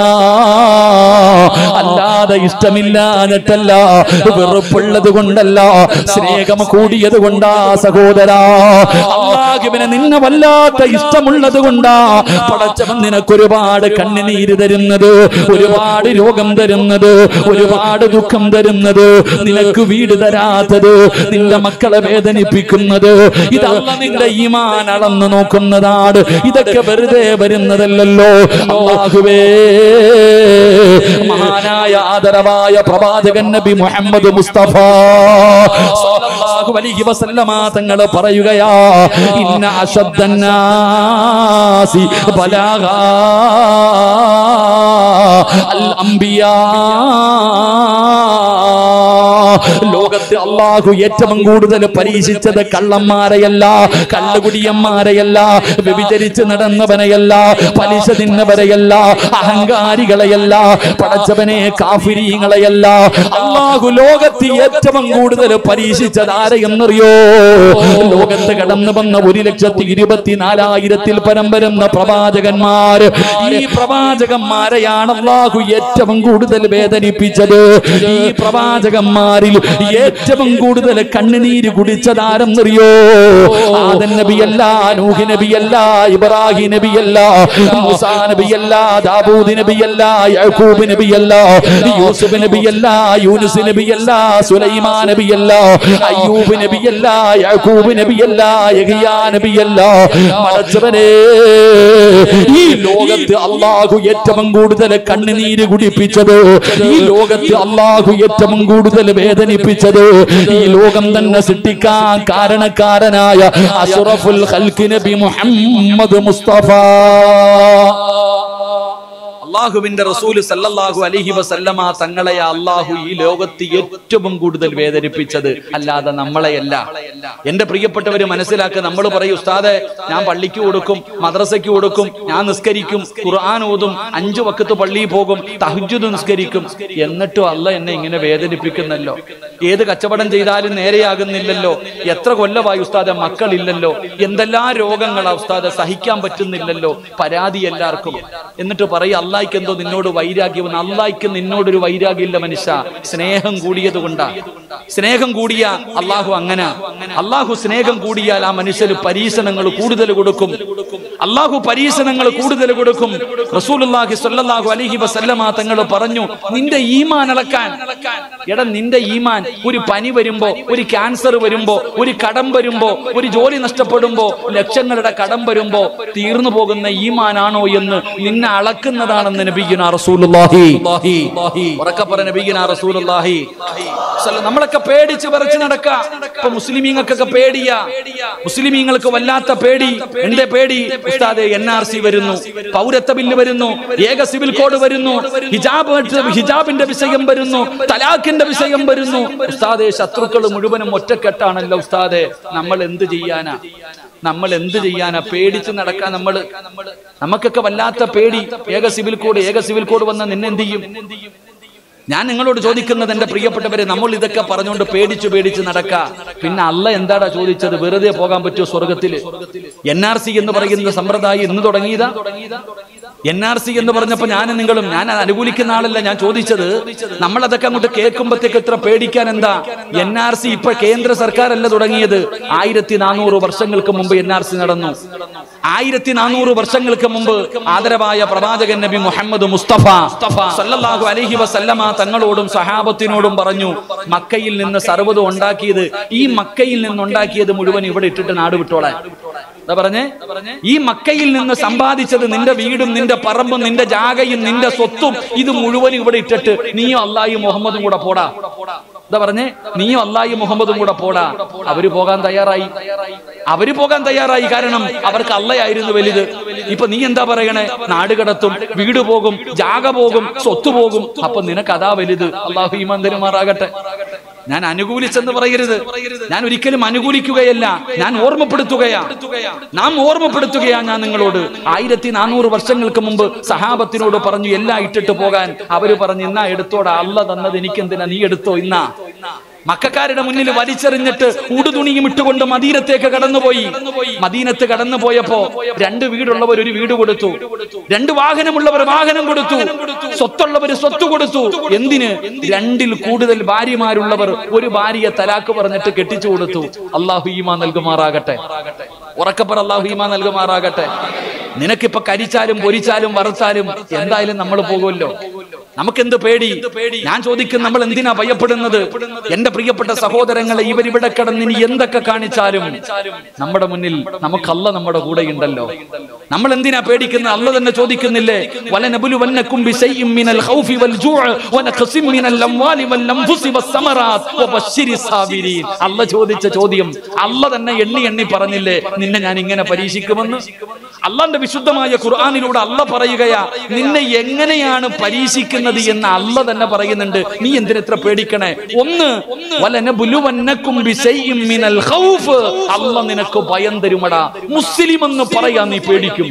Speaker 1: അല്ലാതെ ഇഷ്ടമില്ലാഞ്ഞിട്ടല്ല വെറുപ്പുള്ളത് കൊണ്ടല്ല സ്നേഹം കൂടിയത് കൊണ്ടാ സഹോദരാ അള്ളാഹുവിനെ നിന്നെ വല്ലാത്ത ഇഷ്ടമുള്ളത് കൊണ്ടാ പടച്ചവൻ നിനക്കൊരുപാട് കണ്ണുനീര് തരുന്നത് ഒരുപാട് രോഗം തരുന്നത് ഒരുപാട് ദുഃഖം തരുന്നത് നിനക്ക് വീട് തരാത്തത് നിന്റെ മക്കളെ വേദനിപ്പിക്കുന്നത് ഇതല്ല നിന്റെ ഈമാൻ അളന്നു നോക്കുന്നതാണ് ഇതൊക്കെ വെറുതെ വരുന്നതല്ലല്ലോ അള്ളാഹുവേ മഹാനായ ആദരവായ പ്രവാചകൻ നബി മുഹമ്മദ് മുസ്തഫ സല്ലല്ലാഹു അലൈഹി വസല്ലമ തങ്ങൾ പറയുകയാ ഇന്ന അശദ്ദന്നാസി ബലാഗാ അൽ അംബിയാ ലോകത്ത് അള്ളാഹു ഏറ്റവും കൂടുതൽ പരീക്ഷിച്ചത് കള്ളന്മാരെയല്ല കള്ളുകുടിയന്മാരെയല്ല വ്യഭിചരിച്ച് നടന്നവനെയല്ല പലിശ തിന്നവരെയല്ല അഹങ്കാരികളെയല്ല പടച്ചവനെ കാഫിരീങ്ങളെയല്ല അള്ളാഹു ലോകത്ത് ഏറ്റവും കൂടുതൽ പരീക്ഷിച്ചത് ആരെയെന്നറിയോ ലോകത്ത് കടന്നു വന്ന ഒരു ലക്ഷത്തി ഇരുപത്തിനാലായിരത്തിൽ പരം വരുന്ന പ്രവാചകന്മാർ ഈ പ്രവാചകന്മാരെയാണ് അള്ളാഹു ഏറ്റവും കൂടുതൽ വേദനിപ്പിച്ചത് ഈ പ്രവാചകന്മാരിൽ ഏറ്റവും കൂടുതൽ കണ്ണുനീര് കുടിച്ചതാരെന്നറിയോ ആദൻ നബിയല്ല നൂഹ് നബിയല്ല ഇബ്രാഹിം നബിയല്ല മൂസാ നബിയല്ല ദാവൂദ് നബിയല്ല യഹൂബ് നബിയല്ല യൂസുഫ് നബിയല്ല യൂനുസ് നബിയല്ല സുലൈമാൻ നബിയല്ല അയ്യൂബ് നബിയല്ല യഹൂബ് നബിയല്ല യഹിയാ നബിയല്ല മടച്ചവനെ ഈ ലോകത്ത് അള്ളാഹു ഏറ്റവും കൂടുതൽ കണ്ണുനീര് കുടിപ്പിച്ചത് ഈ ലോകത്ത് അള്ളാഹു ഏറ്റവും കൂടുതൽ വേദനിപ്പിച്ചത് ഈ ലോകം തന്നെ സൃഷ്ടിക്കാൻ കാരണക്കാരനായ അഷറഫുൽ ഖൽഖ് നബി മുഹമ്മദ് മുസ്തഫ
Speaker 2: അള്ളാഹുവിന്റെ റസൂല് സല്ലല്ലാഹു അലൈഹി വസല്ലമ തങ്ങളെ അള്ളാഹു ഈ ലോകത്ത് ഏറ്റവും കൂടുതൽ വേദനിപ്പിച്ചത് അല്ലാതെ നമ്മളെയല്ല എന്റെ പ്രിയപ്പെട്ടവര് മനസ്സിലാക്കുക നമ്മൾ പറയും ഉസ്താദെ ഞാൻ പള്ളിക്ക് കൊടുക്കും മദ്രസയ്ക്ക് കൊടുക്കും ഞാൻ നിസ്കരിക്കും ഖുർആൻ ഓതും അഞ്ചു വക്കത്ത് പള്ളിയിൽ പോകും തഹജ്ജുദ് നിസ്കരിക്കും എന്നിട്ടും അല്ല എന്നെ ഇങ്ങനെ വേദനിപ്പിക്കുന്നല്ലോ ഏത് കച്ചവടം ചെയ്താലും നേരെയാകുന്നില്ലല്ലോ എത്ര കൊല്ലമായി ഉസ്താദെ മക്കളില്ലല്ലോ എന്തെല്ലാം രോഗങ്ങളാ ഉസ്താദെ സഹിക്കാൻ പറ്റുന്നില്ലല്ലോ പരാതി എല്ലാവർക്കും എന്നിട്ട് പറയും അള്ളായിക്ക് എന്തോ നിന്നോട് വൈരാഗ്യം അള്ളായിക്ക് നിന്നോടൊരു വൈരാഗ്യമില്ല മനുഷ്യ സ്നേഹം കൂടിയത് കൊണ്ടാ സ്നേഹം കൂടിയ അള്ളാഹു അങ്ങനെ അള്ളാഹു സ്നേഹം കൂടിയാൽ ആ മനുഷ്യന് പരീക്ഷണങ്ങൾ കൂടുതൽ കൊടുക്കും അള്ളാഹു പരീക്ഷണങ്ങൾ കൂടുതൽ കൊടുക്കും റസൂലുള്ളാഹി സ്വല്ലല്ലാഹു അലൈഹി വസല്ലമ തങ്ങൾ പറഞ്ഞു നിന്റെ ഈമാൻ അളക്കാൻ എടാ നിന്റെ ഈമാൻ ഒരു പനി വരുമ്പോ ഒരു ക്യാൻസർ വരുമ്പോ ഒരു കടം വരുമ്പോ ഒരു ജോലി നഷ്ടപ്പെടുമ്പോ ലക്ഷങ്ങളുടെ കടം വരുമ്പോ തീർന്നു പോകുന്ന ഈമാനാണോ എന്ന് നിന്നെ അളക്കുന്നതാണെന്ന് നബിയുന റസൂലുള്ളാഹി ഉറക്കെ പറ നബിയുന റസൂലുള്ളാഹി സല്ല- നമ്മളൊക്കെ പേടിച്ച് വിറച്ച് നടക്ക ഇപ്പൊ മുസ്ലിമീങ്ങൾക്കൊക്കെ പേടിയാ മുസ്ലിമീങ്ങൾക്ക് വല്ലാത്ത പേടി എന്റെ പേടി ഉസ്താദെ എൻ ആർ സി വരുന്നു പൗരത്വ ബില്ല് വരുന്നു ഏക സിവിൽ കോഡ് വരുന്നു ഹിജാബ് ഹിജാബിന്റെ വിഷയം വരുന്നു തലാഖിന്റെ വിഷയം വരുന്നു ഉസ്താദെ ശത്രുക്കൾ മുഴുവനും ഒറ്റക്കെട്ടാണല്ലോ ഉസ്താദെ നമ്മൾ എന്ത് ചെയ്യാനാ നമ്മൾ എന്ത് ചെയ്യാനാ പേടിച്ച് നടക്കാൻ നമ്മൾ നമുക്കൊക്കെ വല്ലാത്ത പേടി ഏക സിവിൽ കോഡ് ഏക സിവിൽ കോഡ് വന്ന നിന്നെ എന്ത് ചെയ്യും ഞാൻ നിങ്ങളോട് ചോദിക്കുന്നത് എന്റെ പ്രിയപ്പെട്ടവരെ നമ്മൾ ഇതൊക്കെ പറഞ്ഞുകൊണ്ട് പേടിച്ചു പേടിച്ച് നടക്ക പിന്നെ അല്ല എന്താടാ ചോദിച്ചത് വെറുതെ പോകാൻ പറ്റുമോ സ്വർഗത്തില് എൻ ആർ സി എന്ന് പറയുന്ന സമ്പ്രദായം ഇന്ന് തുടങ്ങിയതാ എൻ ആർ സി എന്ന് പറഞ്ഞപ്പോ ഞാനും നിങ്ങളും ഞാൻ അത് അനുകൂലിക്കുന്ന ആളല്ല ഞാൻ ചോദിച്ചത് നമ്മൾ അതൊക്കെ അങ്ങോട്ട് കേൾക്കുമ്പോഴത്തേക്ക് എത്ര പേടിക്കാൻ എന്താ എൻ ആർ സി ഇപ്പൊ കേന്ദ്ര സർക്കാരല്ല തുടങ്ങിയത് ആയിരത്തി നാനൂറ് വർഷങ്ങൾക്ക് മുമ്പ് എൻ ആർ സി നടന്നു ആയിരത്തി നാനൂറ് വർഷങ്ങൾക്ക് മുമ്പ് ആദരവായ പ്രവാചകൻ നബി മുഹമ്മദ് മുസ്തഫ സല്ലല്ലാഹു അലൈഹി വസല്ലമ തങ്ങളോടും സഹാബത്തിനോടും പറഞ്ഞു മക്കയിൽ നിന്ന് സർവ്വതും ഉണ്ടാക്കിയത് ഈ മക്കയിൽ നിന്നുണ്ടാക്കിയത് മുഴുവൻ ഇവിടെ ഇട്ടിട്ട് നാട് വിട്ടോളാൻ എന്താ പറഞ്ഞേ ഈ മക്കയിൽ നിന്ന് സമ്പാദിച്ചത് നിന്റെ വീടും നിന്റെ പറമ്പും നിന്റെ ജാഗയും നിന്റെ സ്വത്തും ഇത് മുഴുവൻ ഇവിടെ ഇട്ടിട്ട് നീയും അള്ളാഹി മുഹമ്മദും കൂടെ പോടാ എന്താ പറഞ്ഞേ നീയും അള്ളാഹി മുഹമ്മദും കൂടെ പോടാ അവര് പോകാൻ തയ്യാറായി അവര് പോകാൻ തയ്യാറായി കാരണം അവർക്ക് അള്ളയായിരുന്നു വലുത് ഇപ്പൊ നീ എന്താ പറയണേ നാട് കടത്തും വീട് പോകും ജാഗ പോകും സ്വത്ത് പോകും അപ്പൊ നിനക്ക് അതാ വലുത് അള്ളാഹു ഈമാൻ തരുമാറാകട്ടെ ഞാൻ അനുകൂലിച്ചെന്ന് പറയരുത് ഞാൻ ഒരിക്കലും അനുകൂലിക്കുകയല്ല ഞാൻ ഓർമ്മപ്പെടുത്തുകയാ നാം ഓർമ്മപ്പെടുത്തുകയാ ഞാൻ നിങ്ങളോട് ആയിരത്തി നാനൂറ് വർഷങ്ങൾക്ക് മുമ്പ് സഹാബത്തിനോട് പറഞ്ഞു എല്ലാം ഇട്ടിട്ട് പോകാൻ അവര് പറഞ്ഞു ഇന്നാ എടുത്തോടാ അല്ല തന്നത് എനിക്കെന്തിനാ നീ എടുത്തോ ഇന്നാ മക്കാരുടെ മുന്നിൽ വലിച്ചെറിഞ്ഞിട്ട് ഉടുതുണിയും ഇട്ടുകൊണ്ട് മദീനത്തേക്ക് കടന്നുപോയി മദീനത്ത് കടന്നു പോയപ്പോ രണ്ട് വീടുള്ളവർ ഒരു വീട് കൊടുത്തു രണ്ട് വാഹനമുള്ളവർ വാഹനം കൊടുത്തു സ്വത്തുള്ളവർ സ്വത്ത് കൊടുത്തു എന്തിന് രണ്ടിൽ കൂടുതൽ ഭാര്യമാരുള്ളവർ ഒരു ഭാര്യയെ തലാക്ക് പറഞ്ഞിട്ട് കെട്ടിച്ചു കൊടുത്തു അള്ളാഹു ഈമാ നൽകുമാറാകട്ടെ ഉറക്കപ്പറ അള്ളാഹു ഈമാ നൽകുമാറാകട്ടെ നിനക്കിപ്പൊ കരിച്ചാലും പൊരിച്ചാലും വറുത്താലും എന്തായാലും നമ്മൾ പോകുമല്ലോ നമുക്കെന്ത് പേടി ഞാൻ ചോദിക്കും നമ്മൾ എന്തിനാ ഭയപ്പെടുന്നത് എന്റെ പ്രിയപ്പെട്ട സഹോദരങ്ങളെ ഇവരിവിടെ കിടന്ന് ഇനി എന്തൊക്കെ കാണിച്ചാലും നമ്മുടെ മുന്നിൽ നമുക്കല്ല നമ്മുടെ കൂടെ ഉണ്ടല്ലോ നമ്മൾ എന്തിനാ പേടിക്കുന്നത് അല്ല തന്നെ ചോദിക്കുന്നില്ലേ വലനബുലുവന്നക്കും ബിശൈഇം മിനൽ ഖൗഫി വൽ ജൂഅ് വനഖസിം മിനൽ അംവാലി വൽ അൻഫുസി വസ്സമറാത്ത് വബശ്ശിരി സാബിരീൻ അല്ല ചോദിച്ച ചോദ്യം അല്ല തന്നെ എണ്ണി എണ്ണി പറഞ്ഞില്ലേ നിന്നെ ഞാൻ ഇങ്ങനെ പരീക്ഷിക്കുമെന്ന് അള്ളാന്റെ വിശുദ്ധമായ ഖുർആനിലൂടെ അല്ല പറയുകയാ നിന്നെ എങ്ങനെയാണ് പരീക്ഷിക്കുന്നത് പ്രവേശിക്കുന്നത് എന്ന് അല്ല തന്നെ പറയുന്നുണ്ട് നീ എന്തിനെത്ര പേടിക്കണേ ഒന്ന് വലനബുലുവന്നക്കും ബിശൈഇം മിനൽ ഖൗഫ് അല്ല നിനക്ക് ഭയം തരുമടാ മുസ്ലിം എന്ന് പറയാൻ നീ പേടിക്കും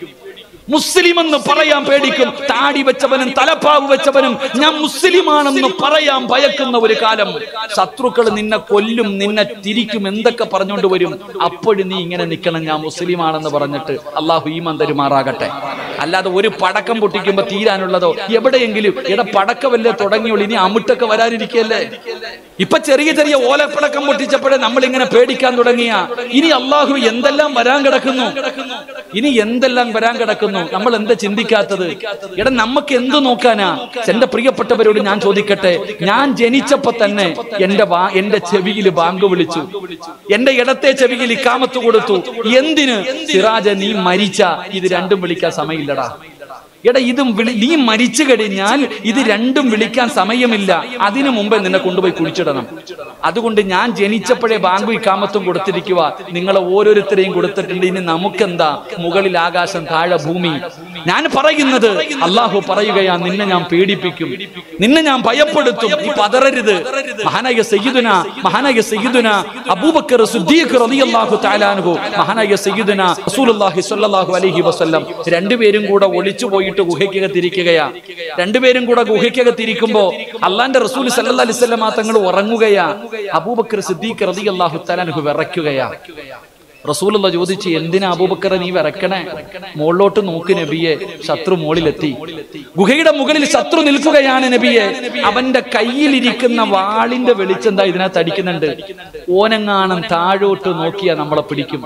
Speaker 2: മുസ്ലിം എന്ന് പറയാൻ പേടിക്കും താടി വെച്ചവനും തലപ്പാവ് വെച്ചവനും ഞാൻ മുസ്ലിമാണെന്ന് പറയാൻ ഭയക്കുന്ന ഒരു കാലം ശത്രുക്കൾ നിന്നെ കൊല്ലും നിന്നെ തിരിക്കും എന്തൊക്കെ പറഞ്ഞുകൊണ്ട് വരും അപ്പോഴും നീ ഇങ്ങനെ നിൽക്കണം ഞാൻ മുസ്ലിമാണെന്ന് പറഞ്ഞിട്ട് അള്ളാഹു ഈമാൻ തരുമാറാകട്ടെ അല്ലാതെ ഒരു പടക്കം പൊട്ടിക്കുമ്പോ തീരാനുള്ളതോ എവിടെയെങ്കിലും ഇട പടക്കമല്ലേ തുടങ്ങിയുള്ളൂ ഇനി അമിട്ടൊക്കെ വരാനിരിക്കല്ലേ ഇപ്പൊ ചെറിയ ചെറിയ ഓലപ്പടക്കം പൊട്ടിച്ചപ്പോഴേ നമ്മൾ ഇങ്ങനെ പേടിക്കാൻ തുടങ്ങിയ ഇനി അള്ളാഹു എന്തെല്ലാം വരാൻ കിടക്കുന്നു ഇനി എന്തെല്ലാം വരാൻ കിടക്കുന്നു നമ്മൾ എന്താ ചിന്തിക്കാത്തത് എടാ നമുക്ക് എന്ത് നോക്കാനാ എന്റെ പ്രിയപ്പെട്ടവരോട് ഞാൻ ചോദിക്കട്ടെ ഞാൻ ജനിച്ചപ്പോ തന്നെ എന്റെ വാ എന്റെ ചെവിയിൽ ബാങ്ക് വിളിച്ചു എന്റെ ഇടത്തെ ചെവിയിൽ ഇക്കാമത്ത് കൊടുത്തു എന്തിന് സിറാജ നീ മരിച്ച ഇത് രണ്ടും വിളിക്കാൻ സമയമില്ലടാ എടാ ഇതും വിളി നീ മരിച്ചു കഴിഞ്ഞാൽ ഇത് രണ്ടും വിളിക്കാൻ സമയമില്ല അതിനു മുമ്പേ നിന്നെ കൊണ്ടുപോയി കുഴിച്ചിടണം അതുകൊണ്ട് ഞാൻ ജനിച്ചപ്പോഴേ ബാങ്കു ഇക്കാമത്തും കൊടുത്തിരിക്കുക നിങ്ങളെ ഓരോരുത്തരെയും കൊടുത്തിട്ടുണ്ട് ഇനി നമുക്കെന്താ മുകളിൽ ആകാശം താഴെ ഭൂമി ഞാൻ പറയുന്നത് അള്ളാഹു പറയുകയാ നിന്നെ ഞാൻ പേടിപ്പിക്കും നിന്നെ ഞാൻ ഭയപ്പെടുത്തും നീ പതറരുത് മഹാനായ സയ്യിദുന മഹാനായ സയ്യിദുന അബൂബക്കർ സിദ്ദീഖ് റളിയല്ലാഹു തആലാൻഹു മഹാനായ സയ്യിദുന റസൂലുള്ളാഹി സ്വല്ലല്ലാഹു അലൈഹി വസല്ലം രണ്ടുപേരും കൂടെ ഒളിച്ചു പോയിട്ട് ഗുഹയ്ക്കകത്തിരിക്കുകയാ രണ്ടുപേരും കൂടെ ഗുഹയ്ക്കകത്തിരിക്കുമ്പോ അള്ളാന്റെ റസൂൽ സല്ലല്ലാഹു അലൈഹി വസല്ലം തങ്ങൾ ഉറങ്ങുകയാ അബൂബക്കർ സിദ്ദീഖ് റളിയല്ലാഹു തആലാൻഹു വിറയ്ക്കുകയാ റസൂലുള്ള ചോദിച്ചു എന്തിനാ അബൂബക്കറെ നീ വിറക്കണേ മുകളിലോട്ട് നോക്ക് നബിയെ ശത്രു മുകളിലെത്തി ഗുഹയുടെ മുകളിൽ ശത്രു നിൽക്കുകയാണ് നബിയെ അവന്റെ കയ്യിലിരിക്കുന്ന വാളിന്റെ വെളിച്ചം എന്താ ഇതിനകത്ത് അടിക്കുന്നുണ്ട് ഓനെങ്ങാണം താഴോട്ട് നോക്കിയാ നമ്മളെ പിടിക്കും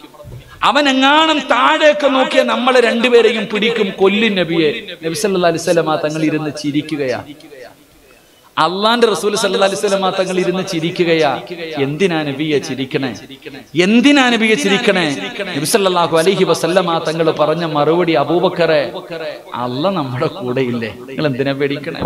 Speaker 2: അവൻ എങ്ങാണം താഴേക്ക് നോക്കിയ നമ്മളെ രണ്ടുപേരെയും പിടിക്കും കൊല്ലും നബിയെ നബി സല്ലല്ലാഹു അലൈഹി വസല്ലമ തങ്ങൾ ഇരുന്ന് ചിരിക്കുകയാ അള്ളാന്റെ റസൂൽ സല്ലല്ലാഹു അലൈഹി വസല്ലമ തങ്ങൾ ഇരുന്ന് ചിരിക്കുകയാ എന്തിനാ നബിയെ ചിരിക്കണേ എന്തിനാ നബിയെ ചിരിക്കണേ നബി സല്ലല്ലാഹു അലൈഹി വസല്ലമ തങ്ങൾ പറഞ്ഞ മറുപടി അബൂബക്കറെ അല്ല നമ്മുടെ കൂടെ ഇല്ലേ നിങ്ങൾ എന്തിനാ പേടിക്കണേ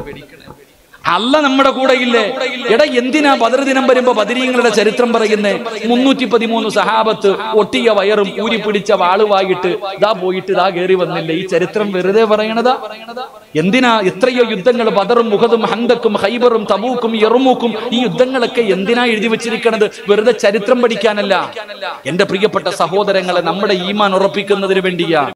Speaker 2: അല്ല നമ്മുടെ കൂടെ ഇല്ലേ എടാ എന്തിനാ ബദർ ദിനം വരുമ്പോ ബദരീങ്ങളുടെ ചരിത്രം പറയുന്നേ മുന്നൂറ്റി പതിമൂന്ന് സഹാബത്ത് ഒട്ടിയ വയറും ഊരി പിടിച്ച വാളുവായിട്ട് ദാ പോയിട്ട് ദാ കയറി വന്നില്ലേ ഈ ചരിത്രം വെറുതെ പറയണതാ എന്തിനാ എത്രയോ യുദ്ധങ്ങൾ ബദറും മുഖതും ഹന്തക്കും ഹൈബറും തബൂക്കും എറുമൂക്കും ഈ യുദ്ധങ്ങളൊക്കെ എന്തിനാ എഴുതി വെച്ചിരിക്കണത് വെറുതെ ചരിത്രം പഠിക്കാനല്ല എന്റെ പ്രിയപ്പെട്ട സഹോദരങ്ങളെ നമ്മുടെ ഈമാൻ ഉറപ്പിക്കുന്നതിന് വേണ്ടിയാ